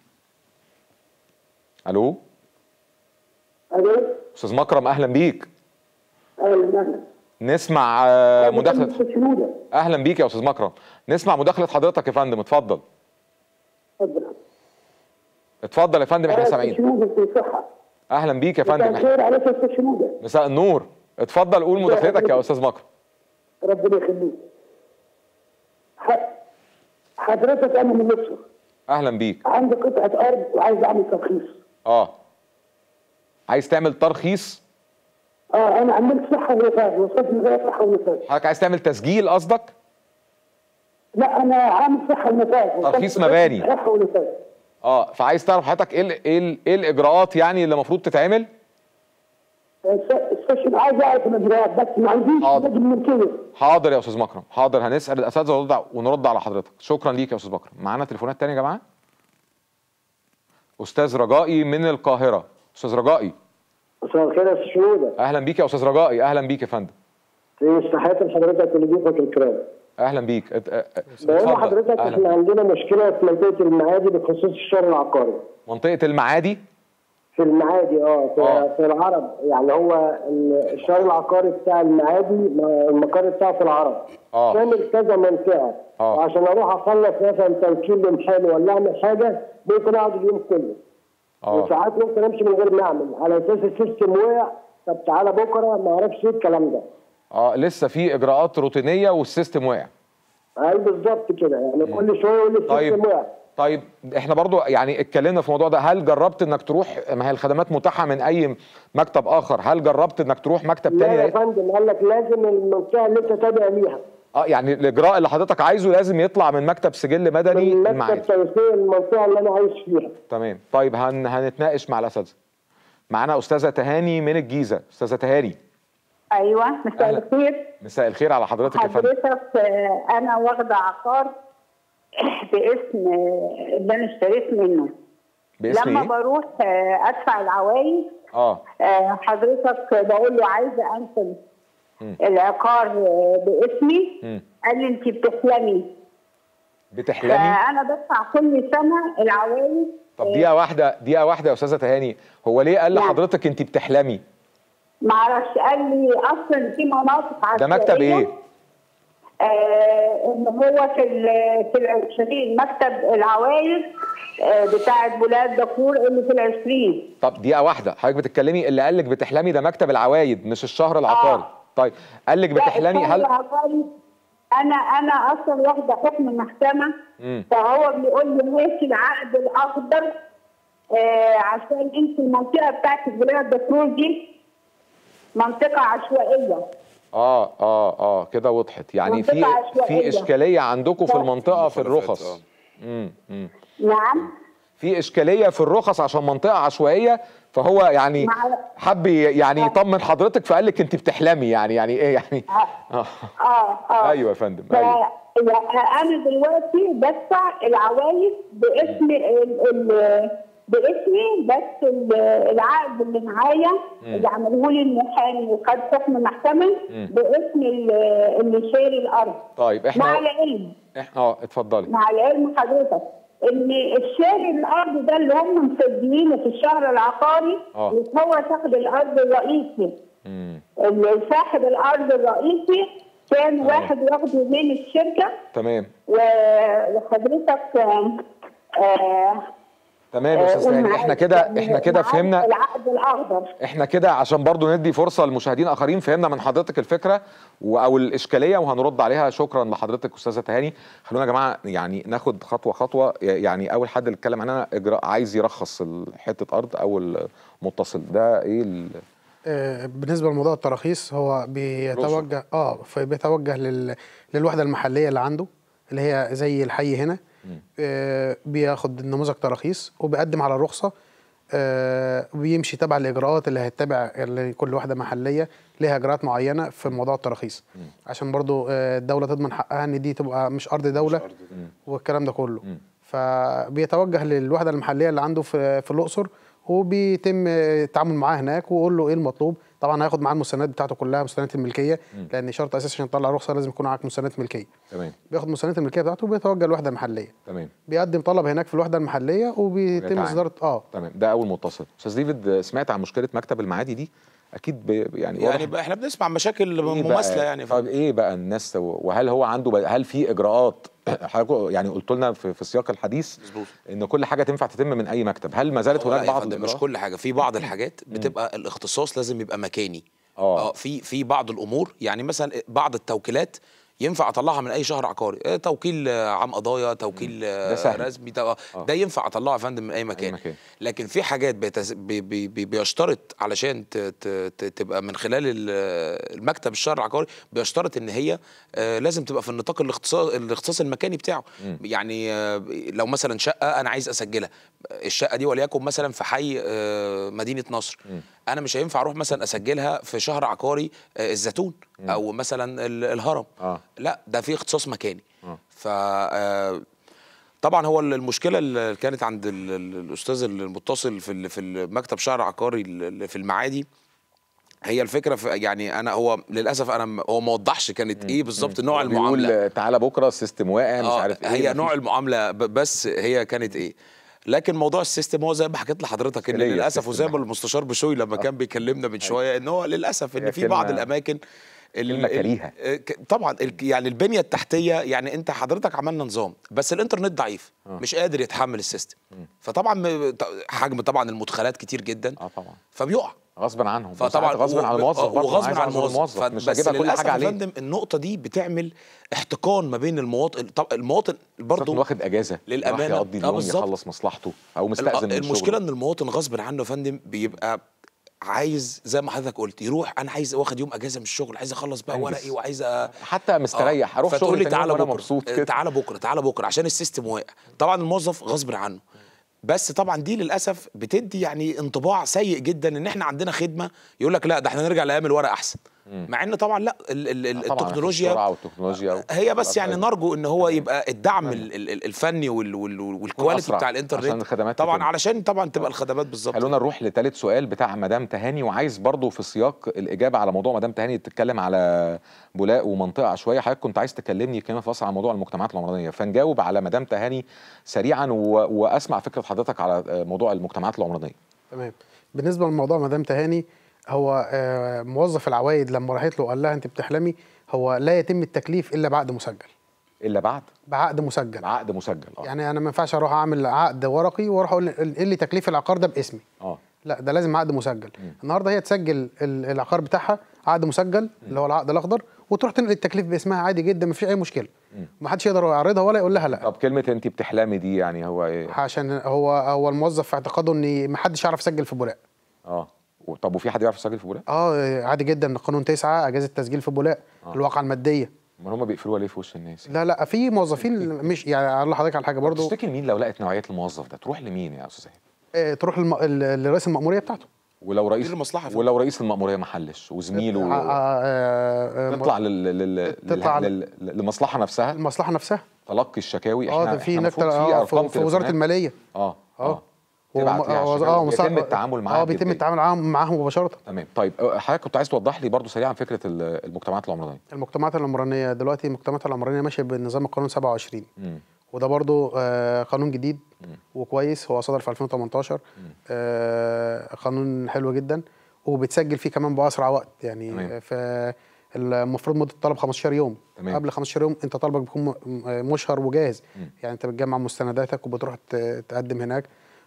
Speaker 1: الو
Speaker 6: الو
Speaker 1: استاذ مكرم اهلا بيك
Speaker 6: اهلا اهلا
Speaker 1: نسمع مداخله اهلا بيك يا استاذ مكرم نسمع مداخله حضرتك يا فندم اتفضل
Speaker 6: اتفضل
Speaker 1: اتفضل يا فندم احنا سامعين اهلا بيك يا فندم
Speaker 6: مساء الخير عليك يا استاذ شنوده
Speaker 1: مساء النور اتفضل قول مداخلتك يا استاذ مكرم
Speaker 6: ربنا يخليك حضرتك انا من الاقصر
Speaker 1: اهلا بيك
Speaker 6: عندي قطعه ارض وعايز اعمل ترخيص
Speaker 1: اه عايز تعمل ترخيص
Speaker 6: اه انا عملت صحه ونفاذ وصلت لغايه صحه ونفاذ
Speaker 1: حضرتك عايز تعمل تسجيل قصدك
Speaker 6: لا انا عامل صحه ونفاذ
Speaker 1: ترخيص مباني
Speaker 6: صحه ونفاذ
Speaker 1: اه فعايز تعرف حضرتك ايه ال ايه ال ايه الاجراءات يعني اللي المفروض تتعمل
Speaker 6: السيشن عايز اعرف الاجراءات بس ما عنديش
Speaker 1: حاضر.
Speaker 6: الملكيه
Speaker 1: حاضر يا استاذ مكرم حاضر هنسال الاساتذه ونرد ونرد على حضرتك شكرا ليك يا استاذ مكرم معانا تليفونات تانية يا جماعه استاذ رجائي من القاهره استاذ رجائي
Speaker 6: مساء الخير يا استاذ شنوده
Speaker 1: اهلا بيك يا استاذ رجائي اهلا بيك يا فندم
Speaker 6: في تحياتي لحضرتك ولضيوفك الكرام
Speaker 1: اهلا بيك ات- ات-
Speaker 6: بقول
Speaker 1: اتفضل.
Speaker 6: لحضرتك
Speaker 1: أهلاً.
Speaker 6: احنا عندنا مشكله في منطقه المعادي بخصوص الشارع العقاري
Speaker 1: منطقه المعادي
Speaker 6: في المعادي اه في,
Speaker 1: آه.
Speaker 6: في العرب يعني هو ال- الشارع العقاري بتاع المعادي ما- المقر بتاعه في العرب
Speaker 1: آه.
Speaker 6: شامل كذا منطقه
Speaker 1: آه.
Speaker 6: وعشان اروح اخلص مثلا توكيل لمحل ولا اعمل حاجه ممكن اقعد اليوم كله
Speaker 1: اه
Speaker 6: وساعات ممكن امشي من غير ما اعمل على اساس السيستم وقع طب تعالى بكره ما اعرفش ايه الكلام ده
Speaker 1: اه لسه في اجراءات روتينيه والسيستم وقع
Speaker 6: اي بالظبط كده يعني كل شويه يقول لي السيستم
Speaker 1: طيب
Speaker 6: وقع
Speaker 1: طيب احنا برضو يعني اتكلمنا في الموضوع ده هل جربت انك تروح ما هي الخدمات متاحه من اي مكتب اخر هل جربت انك تروح مكتب
Speaker 6: لا يا
Speaker 1: تاني
Speaker 6: فندم قال لك لازم المنطقه اللي انت تابع ليها
Speaker 1: اه يعني الاجراء اللي حضرتك عايزه لازم يطلع من مكتب سجل مدني
Speaker 6: من مكتب
Speaker 1: المعادي
Speaker 6: توسيع المنطقه اللي انا عايش فيها
Speaker 1: تمام طيب هن هنتناقش مع الاساتذه معانا استاذه تهاني من الجيزه استاذه تهاني
Speaker 7: ايوه مساء
Speaker 1: أهلا.
Speaker 7: الخير
Speaker 1: مساء الخير على حضرتك يا فندم
Speaker 7: حضرتك آه، انا واخده عقار باسم آه، اللي انا اشتريت منه
Speaker 1: باسم
Speaker 7: لما
Speaker 1: ايه
Speaker 7: بروح آه، ادفع العوايد
Speaker 1: اه
Speaker 7: آه، حضرتك بقول له عايزه انقل العقار آه، باسمي
Speaker 1: مم.
Speaker 7: قال لي انت بتحلمي
Speaker 1: بتحلمي
Speaker 7: فانا بدفع كل سنه العوايد
Speaker 1: طب دقيقه واحده دقيقه واحده يا استاذه تهاني هو ليه قال
Speaker 7: نعم.
Speaker 1: لحضرتك انت بتحلمي
Speaker 7: معرفش قال لي اصلا في مناطق
Speaker 1: ده مكتب
Speaker 7: عشوائية.
Speaker 1: ايه
Speaker 7: آه ان هو في ال- في العشرين مكتب العوايد آه بتاعه بلاد دكور اللي في العشرين
Speaker 1: طب دقيقه واحده حضرتك بتتكلمي اللي قال لك بتحلمي ده مكتب العوايد مش الشهر العقاري
Speaker 7: آه.
Speaker 1: طيب قال لك بتحلمي
Speaker 7: لا،
Speaker 1: هل
Speaker 7: العقاري انا انا اصلا واخده حكم محكمه
Speaker 1: مم.
Speaker 7: فهو بيقول لي ماشي العقد الاخضر آه عشان انت المنطقه بتاعت بلاد دكور دي منطقه عشوائيه
Speaker 1: اه اه اه كده وضحت يعني في
Speaker 7: منطقة عشوائية.
Speaker 1: في اشكاليه عندكم في
Speaker 7: ف-
Speaker 1: المنطقه في
Speaker 3: المخالفات،
Speaker 1: الرخص
Speaker 3: آه.
Speaker 1: امم امم
Speaker 7: نعم
Speaker 1: في اشكاليه في الرخص عشان منطقه عشوائيه فهو يعني
Speaker 7: مع-
Speaker 1: حب ي- يعني يطمن حضرتك فقال لك انت بتحلمي يعني يعني ايه يعني اه
Speaker 7: اه اه
Speaker 1: ايوه يا فندم
Speaker 7: ف-
Speaker 1: ايوه
Speaker 7: لا، انا دلوقتي بدفع العوايد باسم ال ال باسمي بس ال- العقد اللي معايا اللي عمله لي المحامي وخد حكم محكمه باسم ال- اللي شاري الارض
Speaker 1: طيب
Speaker 7: مع
Speaker 1: احنا
Speaker 7: العلم
Speaker 1: احنا اه اتفضلي
Speaker 7: مع العلم حضرتك ان الشاري الارض ده اللي هم مسجلينه في الشهر العقاري
Speaker 1: آه.
Speaker 7: مش هو صاحب الارض الرئيسي
Speaker 1: امم
Speaker 7: اللي صاحب الارض الرئيسي كان واحد واخده من الشركه
Speaker 1: تمام
Speaker 7: و- وحضرتك آه، آه،
Speaker 1: تمام يا استاذ
Speaker 7: قول
Speaker 1: هاني
Speaker 7: معايا.
Speaker 1: احنا كده
Speaker 7: يعني
Speaker 1: احنا كده
Speaker 7: معاك
Speaker 1: فهمنا
Speaker 7: العقد الاخضر
Speaker 1: احنا كده عشان برضو ندي فرصه لمشاهدين اخرين فهمنا من حضرتك الفكره و- او الاشكاليه وهنرد عليها شكرا لحضرتك استاذه تهاني خلونا يا جماعه يعني ناخد خطوه خطوه يعني اول حد اللي اتكلم عنها اجراء عايز يرخص ال- حته ارض او المتصل ده ايه ال-
Speaker 2: آه، بالنسبه لموضوع التراخيص هو بيتوجه اه فبيتوجه لل... للوحده المحليه اللي عنده اللي هي زي الحي هنا آه بياخد نموذج تراخيص وبيقدم على الرخصه آه وبيمشي تبع الاجراءات اللي هيتبع اللي كل واحده محليه ليها اجراءات معينه في موضوع التراخيص عشان برضو آه، الدوله تضمن حقها ان دي تبقى مش ارض دوله والكلام ده كله فبيتوجه للوحده المحليه اللي عنده في في الاقصر وبيتم التعامل معاه هناك ويقول له ايه المطلوب طبعا هياخد معاه المستندات بتاعته كلها مستندات الملكيه لان شرط اساسي عشان تطلع رخصه لازم يكون معاك مستندات ملكيه
Speaker 1: تمام
Speaker 2: بياخد مستندات الملكيه بتاعته وبيتوجه للوحده المحليه
Speaker 1: تمام
Speaker 2: بيقدم طلب هناك في الوحده المحليه وبيتم
Speaker 1: ويتعامل.
Speaker 2: اصدار اه
Speaker 1: تمام ده اول متصل استاذ ديفيد سمعت عن مشكله مكتب المعادي دي اكيد ب... يعني واضح
Speaker 3: يعني بقى احنا بنسمع مشاكل
Speaker 1: إيه
Speaker 3: مماثله
Speaker 1: بقى-
Speaker 3: يعني
Speaker 1: طب ايه بقى الناس سو- وهل هو عنده بقى هل في اجراءات حضرتك يعني قلت لنا في, في سياق الحديث
Speaker 3: مظبوط.
Speaker 1: ان كل حاجه تنفع تتم من اي مكتب هل ما زالت
Speaker 3: هو لا
Speaker 1: هناك
Speaker 3: يا
Speaker 1: بعض
Speaker 3: فندم، مش
Speaker 1: الاجراءات
Speaker 3: كل حاجه في بعض الحاجات بتبقى الاختصاص لازم يبقى مكاني
Speaker 1: آه.
Speaker 3: في في بعض الامور يعني مثلا بعض التوكيلات ينفع اطلعها من اي شهر عقاري آه، توكيل آه، عام قضايا توكيل آه،
Speaker 1: ده سهل.
Speaker 3: رسمي ده,
Speaker 1: آه.
Speaker 3: ده ينفع اطلعه يا فندم من اي مكان,
Speaker 1: مكان.
Speaker 3: لكن في حاجات بيتز... بي بي بي بيشترط علشان ت... ت... ت... تبقى من خلال ال- المكتب الشهر العقاري بيشترط ان هي آه، لازم تبقى في النطاق الاختصاص الاختصاص المكاني بتاعه يعني آه، لو مثلا شقه انا عايز اسجلها الشقه دي وليكن مثلا في حي آه، مدينه نصر انا مش هينفع اروح مثلا اسجلها في شهر عقاري آه، الزيتون او مثلا ال- الهرم
Speaker 1: آه.
Speaker 3: لا ده في اختصاص مكاني
Speaker 1: آه.
Speaker 3: ف آه، طبعا هو المشكله اللي كانت عند ال- ال- الاستاذ المتصل في ال- في المكتب شهر عقاري اللي في المعادي هي الفكره في يعني انا هو للاسف انا م- هو ما وضحش كانت ايه بالظبط نوع المعامله
Speaker 1: بيقول تعالى بكره السيستم واقع مش
Speaker 3: آه،
Speaker 1: عارف ايه
Speaker 3: هي
Speaker 1: مفيش-
Speaker 3: نوع المعامله ب- بس هي كانت ايه لكن موضوع السيستم هو زي ما حكيت لحضرتك ان
Speaker 1: إشكالية
Speaker 3: للاسف
Speaker 1: السيستم.
Speaker 3: وزي ما المستشار بشوي لما كان بيكلمنا من شويه ان هو للاسف ان
Speaker 1: هي
Speaker 3: في بعض
Speaker 1: كلمة-
Speaker 3: الاماكن ال-
Speaker 1: كلمة
Speaker 3: ال-
Speaker 1: كريهة.
Speaker 3: آه، ك- طبعا ال- يعني البنيه التحتيه يعني انت حضرتك عملنا نظام بس الانترنت ضعيف مش قادر يتحمل السيستم فطبعا م- ط- حجم طبعا المدخلات كتير جدا
Speaker 1: اه طبعا
Speaker 3: فبيقع
Speaker 1: غصبا عنهم
Speaker 3: فطبعا
Speaker 1: وساعات غصبا
Speaker 3: و-
Speaker 1: عن الموظف
Speaker 3: آه،
Speaker 1: برضه،
Speaker 3: وغصبا
Speaker 1: عايز
Speaker 3: عن
Speaker 1: أعذر
Speaker 3: الموظف
Speaker 1: مش
Speaker 3: بس
Speaker 1: هجيبها كل
Speaker 3: للاسف
Speaker 1: حاجه
Speaker 3: يا
Speaker 1: عليه
Speaker 3: فندم النقطه دي بتعمل احتقان ما بين المواطن طب المواطن
Speaker 1: برضه
Speaker 3: برضه
Speaker 1: واخد اجازه
Speaker 3: للأمانة.
Speaker 1: راح يقضي
Speaker 3: آه،
Speaker 1: اليوم
Speaker 3: بالظبط.
Speaker 1: يخلص مصلحته او مستاذن من
Speaker 3: المشكله
Speaker 1: شغله.
Speaker 3: ان المواطن غصب عنه يا فندم بيبقى عايز زي ما حضرتك قلت يروح انا عايز واخد يوم اجازه من الشغل عايز اخلص بقى
Speaker 1: أنجز.
Speaker 3: ورقي وعايز أ...
Speaker 1: حتى مستريح اروح
Speaker 3: فتقول
Speaker 1: شغلي
Speaker 3: لي
Speaker 1: تاني
Speaker 3: تعالى
Speaker 1: يوم وانا
Speaker 3: بكره
Speaker 1: مبسوط
Speaker 3: آه،
Speaker 1: كده
Speaker 3: تعالى بكره تعالى بكره عشان السيستم واقع طبعا الموظف غصب عنه بس طبعا دي للاسف بتدي يعني انطباع سيء جدا ان احنا عندنا خدمه يقول لك لا ده احنا نرجع لايام الورق احسن مع ان طبعا لا ال ال ال
Speaker 1: طبعاً في
Speaker 3: التكنولوجيا
Speaker 1: السرعة والتكنولوجيا
Speaker 3: هي بس يعني
Speaker 1: والأسرع.
Speaker 3: نرجو ان هو يبقى الدعم ال- ال- الفني وال- وال- والكواليتي
Speaker 1: والأسرع
Speaker 3: بتاع
Speaker 1: عشان
Speaker 3: الانترنت
Speaker 1: الخدمات
Speaker 3: طبعا
Speaker 1: تتم.
Speaker 3: علشان طبعا تبقى الخدمات بالظبط
Speaker 1: خلونا نروح لثالث سؤال بتاع مدام تهاني وعايز برضو في سياق الاجابه على موضوع مدام تهاني تتكلم على بولاق ومنطقه عشوائيه حضرتك كنت عايز تكلمني كمان في فصل عن موضوع المجتمعات العمرانيه فنجاوب على مدام تهاني سريعا و... واسمع فكره حضرتك على موضوع المجتمعات العمرانيه
Speaker 2: تمام بالنسبه لموضوع مدام تهاني هو آه، موظف العوايد لما راحت له قال لها انت بتحلمي هو لا يتم التكليف الا بعد مسجل
Speaker 1: الا بعد
Speaker 2: بعقد مسجل
Speaker 1: عقد مسجل اه
Speaker 2: يعني انا ما ينفعش اروح اعمل عقد ورقي واروح اقول ايه اللي تكليف العقار ده باسمي
Speaker 1: اه
Speaker 2: لا ده لازم عقد مسجل النهارده هي تسجل ال- العقار بتاعها عقد مسجل اللي هو العقد الاخضر وتروح تنقل التكليف باسمها عادي جدا ما فيش اي مشكله ما حدش يقدر يعرضها ولا يقول لها لا
Speaker 1: طب كلمه انت بتحلمي دي يعني هو ايه
Speaker 2: عشان هو هو الموظف في اعتقاده ان ما حدش يعرف يسجل في بولاق
Speaker 1: اه و- طب وفي حد يعرف يسجل في بولاق
Speaker 2: اه عادي جدا قانون تسعة اجازه تسجيل في بولاق الواقعه الماديه
Speaker 1: امال هم بيقفلوها ليه في وش الناس
Speaker 2: لا لا في موظفين مش يعني اقول لحضرتك على حاجه برضو
Speaker 1: تشتكي لمين لو لقت نوعيه الموظف ده تروح لمين يا استاذ هاني
Speaker 2: آه، تروح الم... ال- لرئيس المأمورية بتاعته
Speaker 1: ولو رئيس
Speaker 3: دي المصلحة فعلا.
Speaker 1: ولو رئيس المأمورية ما حلش
Speaker 2: آه،
Speaker 1: وزميله
Speaker 2: آه، آه،
Speaker 1: تطلع لل... لل...
Speaker 2: تطلع
Speaker 1: لل... لل... للمصلحة نفسها
Speaker 2: المصلحه نفسها
Speaker 1: تلقي الشكاوي
Speaker 2: اه
Speaker 1: احنا
Speaker 2: ده في
Speaker 1: إحنا
Speaker 2: هناك
Speaker 1: المفروض في
Speaker 2: آه،
Speaker 1: ارقام
Speaker 2: في, في وزاره
Speaker 1: تليفونات.
Speaker 2: الماليه
Speaker 1: اه
Speaker 2: اه
Speaker 1: تبعت
Speaker 2: هو-
Speaker 1: ليها
Speaker 2: هو-
Speaker 1: الشكاوي
Speaker 2: اه
Speaker 1: ويتم
Speaker 2: مصلحة-
Speaker 1: التعامل معاها
Speaker 2: اه بيتم
Speaker 1: بجدية.
Speaker 2: التعامل معاهم معاهم مباشره
Speaker 1: تمام طيب أه، حضرتك كنت عايز توضح لي برضو سريعا فكرة ال- المجتمعات العمرانية
Speaker 2: المجتمعات العمرانيه دلوقتي المجتمعات العمرانيه ماشيه بنظام القانون 27
Speaker 1: مم.
Speaker 2: وده برضو آه قانون جديد وكويس هو صدر في 2018 آه قانون حلو جدا وبتسجل فيه كمان باسرع وقت يعني
Speaker 1: تمام.
Speaker 2: في المفروض مده الطلب 15 يوم
Speaker 1: تمام.
Speaker 2: قبل 15 يوم انت طلبك بيكون م- م- مشهر وجاهز يعني انت بتجمع مستنداتك وبتروح ت- تقدم هناك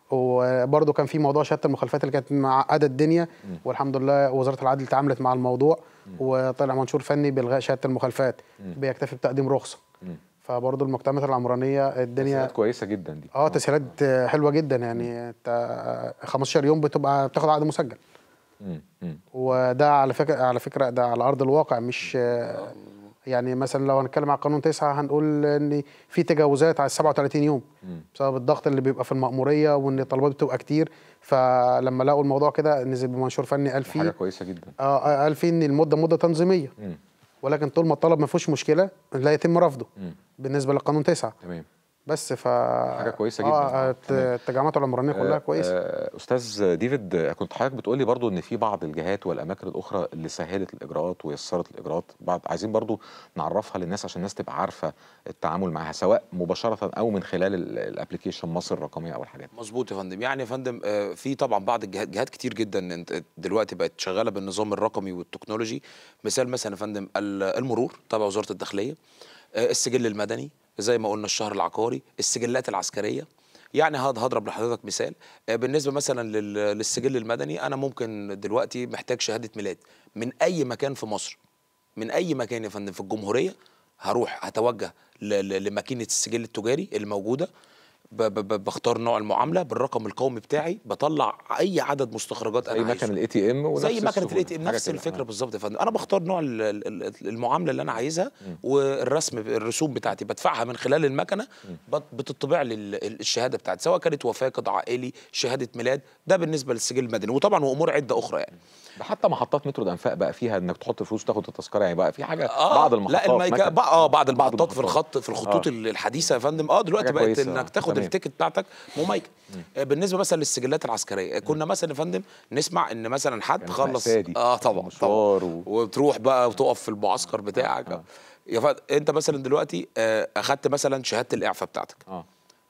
Speaker 2: وبرضه كان في موضوع شهاده المخالفات اللي كانت معقده الدنيا والحمد لله وزاره العدل تعاملت مع الموضوع وطلع منشور فني بالغاء شهاده المخالفات بيكتفي بتقديم رخصه فبرضه المجتمعات العمرانيه الدنيا
Speaker 1: تسهيلات كويسة جدا دي
Speaker 2: اه تسهيلات آه، حلوه جدا يعني انت 15 يوم بتبقى بتاخد عقد مسجل
Speaker 1: مم. مم.
Speaker 2: وده على فكره على فكره ده على ارض الواقع مش آه، يعني مثلا لو هنتكلم على قانون تسعة هنقول ان في تجاوزات على 37 يوم بسبب الضغط اللي بيبقى في المأمورية وان الطلبات بتبقى كتير فلما لقوا الموضوع كده نزل بمنشور فني قال
Speaker 1: حاجة
Speaker 2: فيه
Speaker 1: كويسة جدا
Speaker 2: اه قال فيه ان المدة مدة تنظيمية
Speaker 1: مم.
Speaker 2: ولكن طول ما الطلب ما فيهوش مشكلة لا يتم رفضه
Speaker 1: مم.
Speaker 2: بالنسبة للقانون تسعة
Speaker 1: تمام
Speaker 2: بس ف
Speaker 1: حاجة كويسة جدا.
Speaker 2: اه الت-
Speaker 1: تمام.
Speaker 2: التجمعات العمرانية كلها
Speaker 1: آه،
Speaker 2: كويسة
Speaker 1: آه، استاذ ديفيد آه، كنت حضرتك بتقولي برضو ان في بعض الجهات والاماكن الاخرى اللي سهلت الاجراءات ويسرت الاجراءات بعد عايزين برضو نعرفها للناس عشان الناس تبقى عارفه التعامل معاها سواء مباشره او من خلال ال- الابليكيشن مصر الرقميه او الحاجات دي.
Speaker 3: مظبوط يا فندم يعني يا فندم آه، في طبعا بعض الجهات جهات كتير جدا انت دلوقتي بقت شغاله بالنظام الرقمي والتكنولوجي مثال مثلا يا فندم ال- المرور تبع وزاره الداخليه آه، السجل المدني زي ما قلنا الشهر العقاري السجلات العسكريه يعني هاد هضرب لحضرتك مثال آه، بالنسبه مثلا لل- للسجل المدني انا ممكن دلوقتي محتاج شهاده ميلاد من اي مكان في مصر من اي مكان يا فندم في الجمهوريه هروح هتوجه ل- ل- لماكينه السجل التجاري اللي موجوده ب- ب- ب- بختار نوع المعامله بالرقم القومي بتاعي بطلع اي عدد مستخرجات
Speaker 1: زي
Speaker 3: انا
Speaker 1: مكان
Speaker 3: عايزه
Speaker 1: الاي تي ام
Speaker 3: زي مكنه الاي تي ام نفس الفكره بالظبط يا فندم انا بختار نوع ال- ال- ال- المعامله اللي انا عايزها والرسم الرسوم بتاعتي بدفعها من خلال المكنه بت- بتطبع لي ال- ال- الشهاده بتاعتي سواء كانت وفاه قطع عائلي شهاده ميلاد ده بالنسبه للسجل المدني وطبعا وامور عده اخرى يعني
Speaker 1: ده حتى محطات مترو الانفاق بقى فيها انك تحط فلوس وتاخد التذكره يعني بقى في حاجه
Speaker 3: آه
Speaker 1: بعض المحطات
Speaker 3: لا الميكا
Speaker 1: مكن-
Speaker 3: بقى اه بعض المحطات في
Speaker 1: المحطات.
Speaker 3: الخط في الخطوط
Speaker 1: آه.
Speaker 3: آه. الحديثه يا فندم اه دلوقتي
Speaker 1: حاجة
Speaker 3: بقت
Speaker 1: كويسة،
Speaker 3: انك
Speaker 1: آه.
Speaker 3: تاخد
Speaker 1: تمام.
Speaker 3: التيكت بتاعتك مميكا آه بالنسبه مثلا للسجلات العسكريه آه، كنا مثلا يا فندم نسمع ان مثلا حد
Speaker 1: كانت
Speaker 3: خلص
Speaker 1: مأساة دي.
Speaker 3: اه طبعا
Speaker 1: مشوار
Speaker 3: طبعا
Speaker 1: و-
Speaker 3: وتروح بقى وتقف في المعسكر بتاعك
Speaker 1: آه.
Speaker 3: يا فندم انت مثلا دلوقتي آه اخدت مثلا شهاده الاعفاء بتاعتك
Speaker 1: اه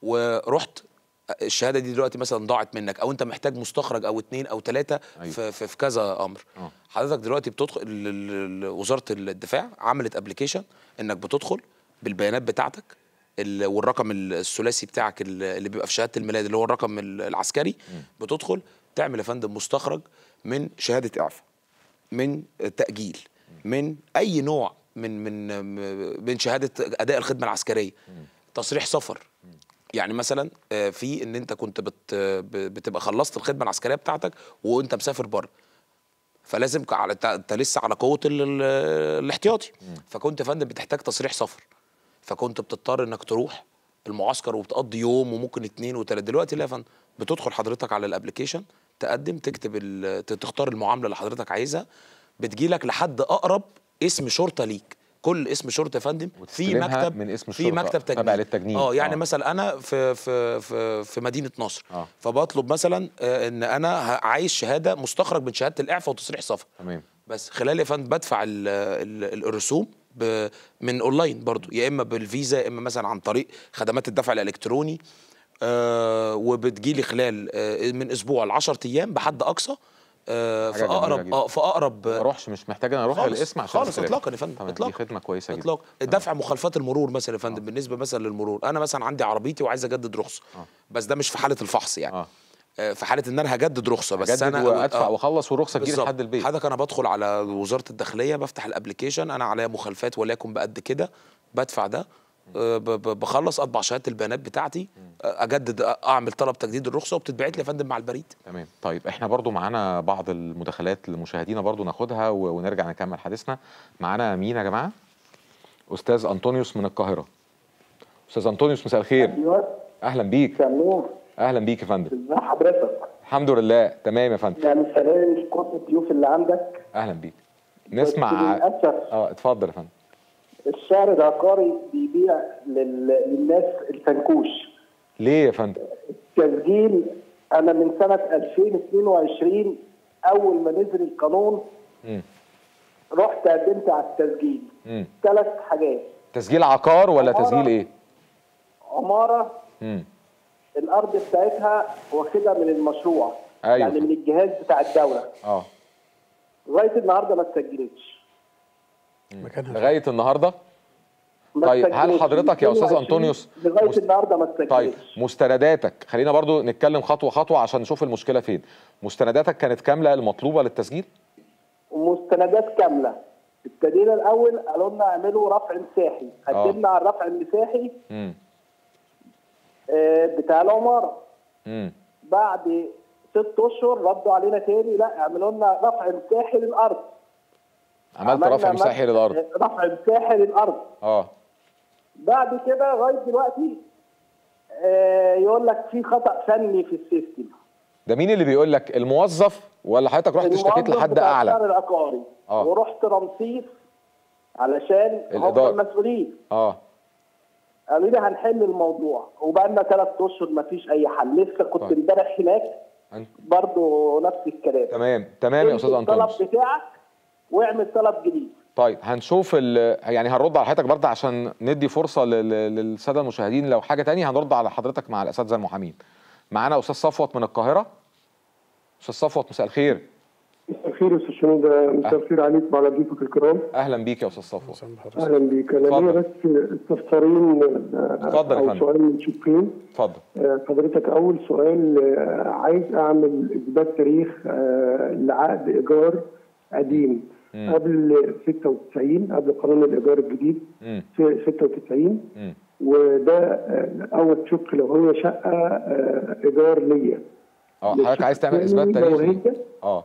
Speaker 3: ورحت الشهاده دي دلوقتي مثلا ضاعت منك او انت محتاج مستخرج او اتنين او ثلاثه
Speaker 1: أيوة.
Speaker 3: في, في, في كذا امر
Speaker 1: آه.
Speaker 3: حضرتك دلوقتي بتدخل ال- ال- ال- وزاره الدفاع عملت ابلكيشن انك بتدخل بالبيانات بتاعتك ال- والرقم ال- الثلاثي بتاعك ال- اللي بيبقى في شهاده الميلاد اللي هو الرقم ال- العسكري بتدخل تعمل يا فندم مستخرج من شهاده اعفاء من تأجيل من أي نوع من من من شهادة أداء الخدمة العسكرية تصريح سفر يعني مثلا آه، في ان انت كنت بت ب- بتبقى خلصت الخدمه العسكريه بتاعتك وانت مسافر بره فلازم ك- على انت- انت لسه على قوه ال- ال- الاحتياطي فكنت يا فندم بتحتاج تصريح سفر فكنت بتضطر انك تروح المعسكر وبتقضي يوم وممكن اتنين وتلاته دلوقتي لا يا فندم بتدخل حضرتك على الابلكيشن تقدم تكتب ال- ت- تختار المعامله اللي حضرتك عايزها بتجيلك لحد اقرب اسم شرطه ليك كل اسم شرطه يا فندم في
Speaker 1: وتستلمها
Speaker 3: مكتب
Speaker 1: من اسم
Speaker 3: في
Speaker 1: الشرطة
Speaker 3: مكتب تجنيد
Speaker 1: تبع للتجنيد.
Speaker 3: اه يعني
Speaker 1: آه.
Speaker 3: مثلا انا في في في في مدينه نصر
Speaker 1: آه.
Speaker 3: فبطلب مثلا آه، ان انا ه- عايز شهاده مستخرج من شهاده الاعفاء وتصريح سفر
Speaker 1: تمام
Speaker 3: بس خلال يا فندم بدفع ال ال الرسوم ب- من اونلاين برضو يا اما بالفيزا يا اما مثلا عن طريق خدمات الدفع الالكتروني آه وبتجيلي خلال آه من اسبوع ل 10 ايام بحد اقصى آه، في
Speaker 1: حاجة جميلة
Speaker 3: اقرب
Speaker 1: جدا.
Speaker 3: اه في اقرب
Speaker 1: ما اروحش مش محتاج انا اروح
Speaker 3: خالص
Speaker 1: الاسم عشان
Speaker 3: خالص
Speaker 1: استلم.
Speaker 3: اطلاقا يا فندم
Speaker 1: تمام،
Speaker 3: اطلاقا
Speaker 1: دي خدمه كويسه جدا
Speaker 3: اطلاقا دفع مخالفات المرور مثلا يا فندم بالنسبه مثلا للمرور انا مثلا عندي عربيتي وعايز اجدد رخصه بس ده مش في حاله الفحص يعني
Speaker 1: اه
Speaker 3: آه، في حاله ان انا هجدد رخصه بس
Speaker 1: اجدد
Speaker 3: انا
Speaker 1: وادفع
Speaker 3: آه.
Speaker 1: واخلص والرخصه تجيلي
Speaker 3: بالظبط.
Speaker 1: لحد البيت
Speaker 3: حضرتك انا بدخل على وزاره الداخليه بفتح الابلكيشن انا عليا مخالفات وليكن بقد كده بدفع ده آه، ب- ب- بخلص اطبع شهاده البيانات بتاعتي آه، اجدد آه، اعمل طلب تجديد الرخصه وبتتبعت لي يا فندم مع البريد
Speaker 1: تمام طيب احنا برضو معانا بعض المداخلات لمشاهدينا برضو ناخدها و- ونرجع نكمل حديثنا معانا مين يا جماعه استاذ انطونيوس من القاهره استاذ انطونيوس مساء الخير
Speaker 6: ايوه
Speaker 1: اهلا بيك
Speaker 6: سموه
Speaker 1: اهلا بيك يا فندم
Speaker 6: ازي حضرتك
Speaker 1: الحمد لله تمام يا فندم
Speaker 6: يعني سلام لكل الضيوف اللي عندك
Speaker 1: اهلا بيك
Speaker 6: بس
Speaker 1: نسمع
Speaker 6: للاسف
Speaker 1: اه اتفضل يا فندم
Speaker 6: الشعر العقاري بيبيع لل... للناس الفنكوش
Speaker 1: ليه يا فندم
Speaker 6: تسجيل انا من سنه 2022 اول ما نزل القانون
Speaker 1: مم.
Speaker 6: رحت قدمت على التسجيل
Speaker 1: مم.
Speaker 6: ثلاث حاجات
Speaker 1: تسجيل عقار ولا
Speaker 6: عمارة.
Speaker 1: تسجيل ايه
Speaker 6: عماره
Speaker 1: مم.
Speaker 6: الارض بتاعتها واخدها من المشروع
Speaker 1: أيوة.
Speaker 6: يعني من الجهاز بتاع الدوله
Speaker 1: اه
Speaker 6: لغايه النهارده ما اتسجلتش
Speaker 2: مكانها
Speaker 1: لغايه النهارده
Speaker 6: ما
Speaker 1: طيب، هل
Speaker 6: اتسجلتش.
Speaker 1: حضرتك يا أستاذ
Speaker 6: 22
Speaker 1: أنطونيوس
Speaker 6: لغايه
Speaker 1: مست-
Speaker 6: النهارده ما
Speaker 1: طيب
Speaker 6: اتسجلتش
Speaker 1: مستنداتك خلينا برضو نتكلم خطوه خطوه عشان نشوف المشكله فين مستنداتك كانت كامله المطلوبه للتسجيل
Speaker 6: ومستندات كامله ابتدينا الاول قالوا لنا اعملوا رفع مساحي
Speaker 1: آه.
Speaker 6: قدمنا على الرفع المساحي
Speaker 1: امم
Speaker 6: آه، بتاع العماره
Speaker 1: امم
Speaker 6: بعد ست اشهر ردوا علينا تاني لا اعملوا لنا رفع مساحي للارض
Speaker 1: عملت
Speaker 6: عملنا
Speaker 1: رفع مساحي
Speaker 6: مس-
Speaker 1: للارض
Speaker 6: رفع مساحي للارض
Speaker 1: اه
Speaker 6: بعد كده لغايه دلوقتي آه، يقول لك في خطا فني في السيستم
Speaker 1: ده مين اللي بيقول لك الموظف ولا حضرتك رحت اشتكيت
Speaker 6: الموظف
Speaker 1: لحد
Speaker 6: بتاع
Speaker 1: اعلى
Speaker 6: الشهر العقاري
Speaker 1: آه.
Speaker 6: ورحت رمسيس علشان هم
Speaker 1: الإدارة.
Speaker 6: المسؤولين
Speaker 1: اه
Speaker 6: قالوا لي هنحل الموضوع وبقالنا ثلاث اشهر ما فيش اي حل لسه كنت
Speaker 1: طيب.
Speaker 6: امبارح هناك
Speaker 1: أنت...
Speaker 6: برضه نفس الكلام
Speaker 1: تمام تمام يا
Speaker 6: انت
Speaker 1: استاذ
Speaker 6: الطلب
Speaker 1: انطونيوس
Speaker 6: بتاعك واعمل طلب جديد
Speaker 1: طيب هنشوف ال... يعني هنرد على حضرتك برضه عشان ندي فرصه لل... للساده المشاهدين لو حاجه تانية هنرد على حضرتك مع الاساتذه المحامين معانا استاذ صفوت من القاهره استاذ صفوت مساء الخير
Speaker 8: مساء الخير يا استاذ شنودة مساء الخير عليكم وعلى ضيوفك الكرام
Speaker 1: اهلا بيك يا استاذ صفوت
Speaker 8: اهلا بيك انا
Speaker 1: اتفضل.
Speaker 8: ليا بس استفسارين آه،
Speaker 1: اتفضل يا
Speaker 8: او
Speaker 1: فندم.
Speaker 8: سؤال من شقين
Speaker 1: اتفضل
Speaker 8: آه، حضرتك اول سؤال آه، عايز اعمل اثبات تاريخ آه، لعقد ايجار قديم
Speaker 1: مم.
Speaker 8: قبل 96 قبل قانون الايجار الجديد
Speaker 1: امم
Speaker 8: في 96
Speaker 1: امم
Speaker 8: وده آه، اول شق لو هو شقه آه، ايجار ليا
Speaker 1: اه حضرتك عايز تعمل اثبات
Speaker 8: الثاني لو
Speaker 1: تاريخي
Speaker 8: هي
Speaker 1: اه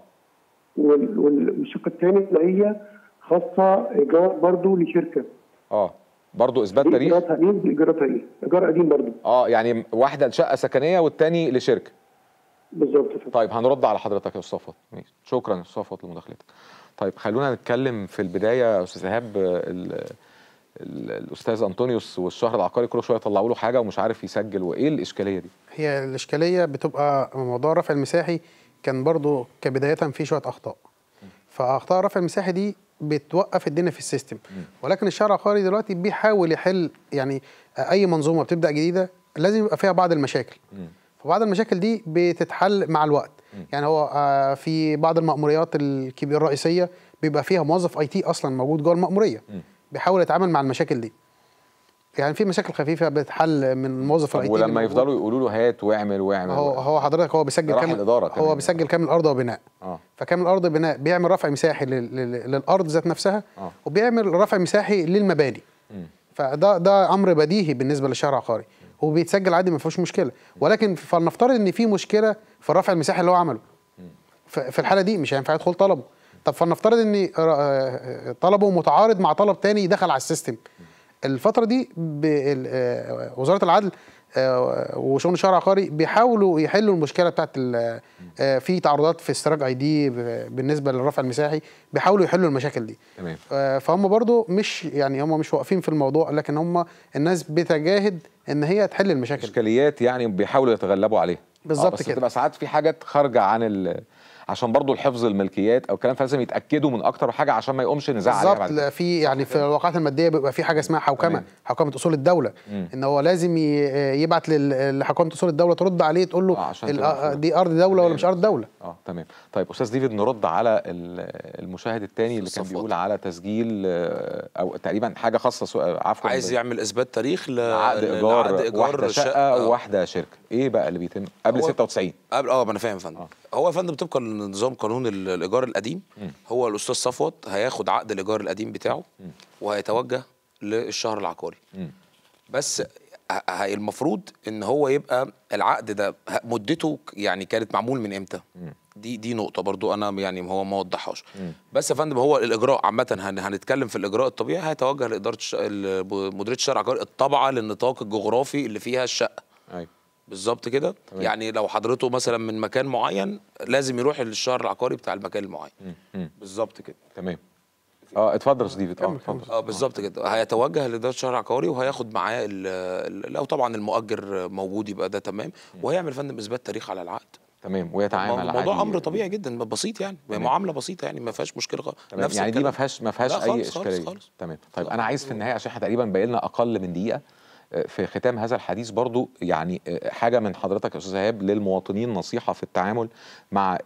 Speaker 8: وال- وال- والشق الثاني اللي هي خاصه ايجار برضو لشركه
Speaker 1: اه برضه اثبات
Speaker 8: دي
Speaker 1: تاريخ
Speaker 8: ايجاراتها ايه ودي ايجاراتها ايه؟ ايجار قديم برضو
Speaker 1: اه يعني واحده لشقه سكنيه والتاني لشركه
Speaker 8: بالظبط كده.
Speaker 1: طيب هنرد على حضرتك يا استاذ صفوت ماشي. شكرا يا استاذ صفوت لمداخلتك طيب خلونا نتكلم في البدايه يا استاذ ايهاب ال- ال- الاستاذ انطونيوس والشهر العقاري كل شويه يطلعوا له حاجه ومش عارف يسجل وايه الاشكاليه دي
Speaker 2: هي الاشكاليه بتبقى موضوع الرفع المساحي كان برضو كبدايه في شويه اخطاء فاخطاء الرفع المساحي دي بتوقف الدنيا في السيستم ولكن الشارع العقاري دلوقتي بيحاول يحل يعني اي منظومه بتبدا جديده لازم يبقى فيها بعض المشاكل فبعض المشاكل دي بتتحل مع الوقت يعني هو آه، في بعض المأموريات الكبيره الرئيسيه بيبقى فيها موظف اي تي اصلا موجود جوه المأموريه بيحاول يتعامل مع المشاكل دي يعني في مشاكل خفيفه بتحل من موظف الاي
Speaker 1: طب
Speaker 2: تي
Speaker 1: ولما يفضلوا يقولوا له هات واعمل واعمل
Speaker 2: هو هو حضرتك هو بيسجل
Speaker 1: راح
Speaker 2: كامل
Speaker 1: الإدارة كمان.
Speaker 2: هو بيسجل كامل ارض وبناء
Speaker 1: اه
Speaker 2: فكامل ارض بناء بيعمل رفع مساحي لل- لل- للارض ذات نفسها
Speaker 1: آه.
Speaker 2: وبيعمل رفع مساحي للمباني
Speaker 1: مم.
Speaker 2: فده ده امر بديهي بالنسبه للشهر العقاري وبيتسجل عادي ما فيهوش مشكله ولكن فلنفترض ان في مشكله في الرفع المساحي اللي هو عمله ف- في الحاله دي مش هينفع يدخل طلبه طب فلنفترض ان آه، طلبه متعارض مع طلب تاني دخل على السيستم الفتره دي ب- ال- آه، وزاره العدل آه، وشؤون الشهر العقاري بيحاولوا يحلوا المشكله بتاعت ال- آه، في تعرضات في استراج اي دي ب- بالنسبه للرفع المساحي بيحاولوا يحلوا المشاكل دي
Speaker 1: تمام
Speaker 2: آه، فهم برضو مش يعني هم مش واقفين في الموضوع لكن هم الناس بتجاهد ان هي تحل المشاكل
Speaker 1: اشكاليات يعني بيحاولوا يتغلبوا عليها
Speaker 2: بالظبط
Speaker 1: آه بس
Speaker 2: كده.
Speaker 1: بتبقى ساعات في حاجات خارجه عن ال عشان برضو الحفظ الملكيات او الكلام فلازم يتاكدوا من اكتر حاجه عشان ما يقومش نزاع عليها
Speaker 2: بالظبط
Speaker 1: بعد كده.
Speaker 2: لا، في يعني في الواقعات الماديه بيبقى في حاجه اسمها حوكمه
Speaker 1: تمام.
Speaker 2: حوكمه اصول الدوله ان هو لازم ي- يبعت لل- لحكومه اصول الدوله ترد عليه تقول
Speaker 1: آه،
Speaker 2: له
Speaker 1: عشان
Speaker 2: ال-
Speaker 1: تبقى
Speaker 2: آه، دي ارض دوله ولا
Speaker 1: تمام.
Speaker 2: مش ارض دوله
Speaker 1: اه تمام طيب استاذ ديفيد نرد على ال- المشاهد الثاني اللي كان
Speaker 3: الصفوات.
Speaker 1: بيقول على تسجيل آه، او تقريبا حاجه خاصه سو- عفوا
Speaker 3: عايز يعمل اثبات تاريخ ل-
Speaker 1: عقد
Speaker 3: ل-
Speaker 1: ايجار
Speaker 3: لعقد
Speaker 1: واحده شقه
Speaker 3: آه.
Speaker 1: وواحده شركه ايه بقى اللي بيتم قبل
Speaker 3: هو-
Speaker 1: 96
Speaker 3: قبل اه ما انا فاهم يا فندم
Speaker 1: آه.
Speaker 3: هو يا فندم طبقا لنظام قانون ال- الايجار القديم هو الاستاذ صفوت هياخد عقد الايجار القديم بتاعه وهيتوجه للشهر العقاري
Speaker 1: مم.
Speaker 3: بس ه- ه- المفروض ان هو يبقى العقد ده ه- مدته ك- يعني كانت معمول من امتى دي دي نقطه برضو انا يعني هو ما وضحهاش بس يا فندم هو الاجراء عامه هن هنتكلم في الاجراء الطبيعي هيتوجه لاداره الش- ال- مديريه الشهر العقاري الطابعه للنطاق الجغرافي اللي فيها الشقه
Speaker 1: ايوه
Speaker 3: بالظبط كده يعني لو حضرته مثلا من مكان معين لازم يروح للشهر العقاري بتاع المكان المعين
Speaker 1: مم.
Speaker 3: بالظبط كده
Speaker 1: تمام اه اتفضل يا استاذ ديفيد اه اتفضل
Speaker 3: اه بالظبط كده هيتوجه لاداره الشهر العقاري وهياخد معاه ال- ال- لو طبعا المؤجر موجود يبقى ده تمام وهيعمل يا فندم اثبات تاريخ على العقد
Speaker 1: تمام ويتعامل
Speaker 3: الموضوع
Speaker 1: عادي.
Speaker 3: امر طبيعي جدا بسيط يعني معامله بسيطه يعني ما فيهاش مشكله خالص
Speaker 1: تمام يعني دي ما فيهاش ما فيهاش
Speaker 3: لا
Speaker 1: اي
Speaker 3: خالص خالص
Speaker 1: اشكاليه
Speaker 3: خالص.
Speaker 1: تمام طيب انا عايز في النهايه عشان احنا تقريبا باقي لنا اقل من دقيقه آه، في ختام هذا الحديث برضو يعني آه، حاجه من حضرتك يا استاذ ايهاب للمواطنين نصيحه في التعامل مع ال-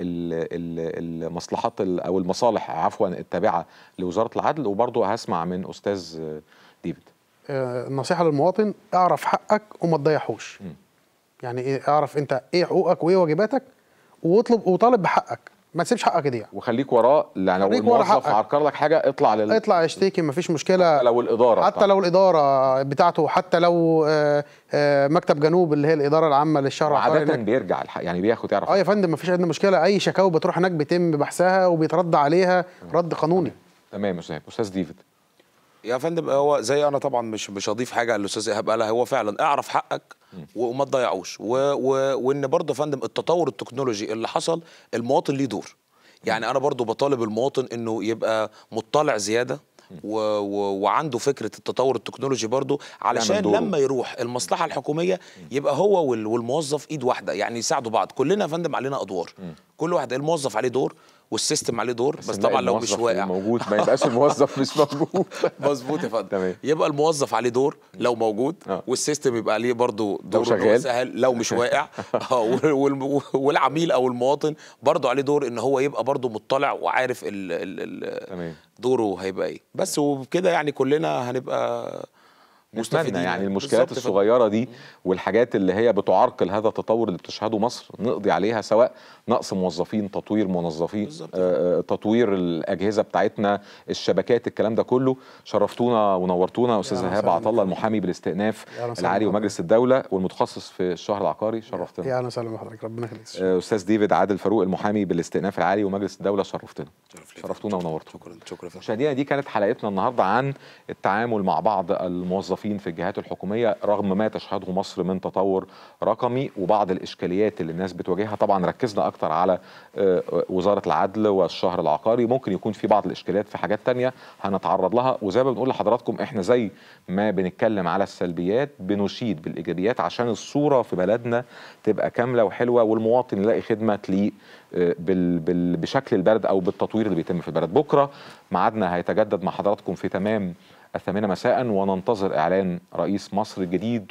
Speaker 1: ال- المصلحات ال- او المصالح عفوا التابعه لوزاره العدل وبرضو هسمع من استاذ آه، ديفيد
Speaker 2: آه، النصيحه للمواطن اعرف حقك وما تضيعهوش يعني ايه اعرف انت ايه حقوقك وايه واجباتك واطلب وطالب بحقك ما تسيبش حقك يضيع
Speaker 1: وخليك وراه لان لو
Speaker 2: خليك ورا
Speaker 1: الموظف
Speaker 2: حقك.
Speaker 1: عكر لك حاجه اطلع لل
Speaker 2: اطلع اشتكي مفيش مشكله
Speaker 1: لو الاداره
Speaker 2: حتى لو الاداره بتاعته حتى لو آه، آه، مكتب جنوب اللي هي الاداره العامه للشهر العقاري
Speaker 1: عاده
Speaker 2: هناك.
Speaker 1: بيرجع الحق يعني بياخد يعرف
Speaker 2: اه يا فندم مفيش عندنا مشكله اي شكاوى بتروح هناك بيتم بحثها وبيترد عليها رد قانوني
Speaker 1: تمام يا استاذ استاذ ديفيد
Speaker 3: يا فندم هو زي انا طبعا مش مش هضيف حاجه على الاستاذ ايهاب قالها هو فعلا اعرف حقك وما تضيعوش و و وان برضه يا فندم التطور التكنولوجي اللي حصل المواطن ليه دور يعني انا برضه بطالب المواطن انه يبقى مطلع زياده و و وعنده فكره التطور التكنولوجي برضه علشان
Speaker 1: دوره.
Speaker 3: لما يروح المصلحه الحكوميه يبقى هو وال- والموظف ايد واحده يعني يساعدوا بعض كلنا يا فندم علينا ادوار كل واحد الموظف عليه دور والسيستم عليه دور بس,
Speaker 1: نلاقي
Speaker 3: طبعا لو مش
Speaker 1: الموظف
Speaker 3: واقع
Speaker 1: موجود ما يبقاش الموظف مش موجود
Speaker 3: مظبوط يا فندم
Speaker 1: تمام.
Speaker 3: يبقى الموظف عليه دور لو موجود
Speaker 1: آه.
Speaker 3: والسيستم يبقى عليه برضه دور إن هو
Speaker 1: شغال.
Speaker 3: يسهل لو مش واقع آه، وال- وال- والعميل او المواطن برضه عليه دور ان هو يبقى برضه مطلع وعارف ال ال ال
Speaker 1: تمام
Speaker 3: دوره هيبقى ايه بس وبكده يعني كلنا هنبقى
Speaker 1: نتمنى يعني المشكلات
Speaker 3: بالظبط يا فندم.
Speaker 1: الصغيره دي والحاجات اللي هي بتعرقل هذا التطور اللي بتشهده مصر نقضي عليها سواء نقص موظفين تطوير موظفين
Speaker 3: بالظبط.
Speaker 1: آه، آه، تطوير الاجهزه بتاعتنا الشبكات الكلام ده كله شرفتونا ونورتونا استاذ
Speaker 2: أهلا
Speaker 1: ايهاب
Speaker 2: وسهلا
Speaker 1: عطله المحامي بالاستئناف
Speaker 2: أهلا وسهلا
Speaker 1: العالي
Speaker 2: بحضرتك.
Speaker 1: ومجلس الدوله والمتخصص في الشهر العقاري شرفتنا
Speaker 2: يا اهلا وسهلا بحضرتك ربنا يخليك
Speaker 1: آه، استاذ ديفيد عادل فاروق المحامي بالاستئناف العالي ومجلس الدوله شرفتنا
Speaker 3: شرف لي.
Speaker 1: شرفتونا ونورتونا
Speaker 3: شكرا شكرا يا فندم.
Speaker 1: مشاهدينا دي كانت حلقتنا النهارده عن التعامل مع بعض الموظفين في الجهات الحكوميه رغم ما تشهده مصر من تطور رقمي وبعض الاشكاليات اللي الناس بتواجهها طبعا ركزنا اكتر على آه، وزاره العدل والشهر العقاري ممكن يكون في بعض الاشكاليات في حاجات تانية هنتعرض لها وزي ما بنقول لحضراتكم احنا زي ما بنتكلم على السلبيات بنشيد بالايجابيات عشان الصوره في بلدنا تبقى كامله وحلوه والمواطن يلاقي خدمه تليق آه، بال بال بشكل البلد او بالتطوير اللي بيتم في البلد بكره ميعادنا هيتجدد مع حضراتكم في تمام الثامنة مساء وننتظر إعلان رئيس مصر الجديد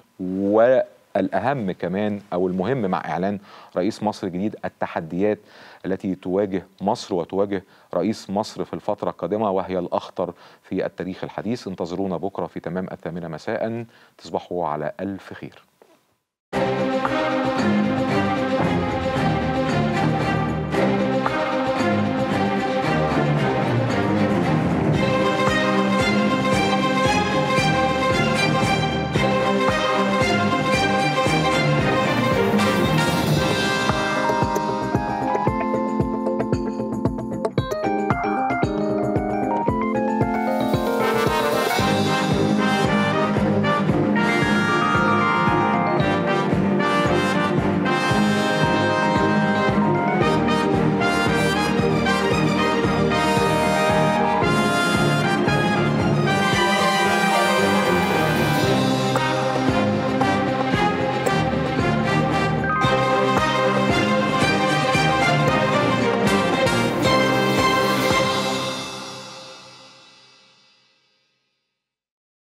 Speaker 1: والأهم كمان أو المهم مع إعلان رئيس مصر الجديد التحديات التي تواجه مصر وتواجه رئيس مصر في الفترة القادمة وهي الأخطر في التاريخ الحديث انتظرونا بكرة في تمام الثامنة مساء تصبحوا على ألف خير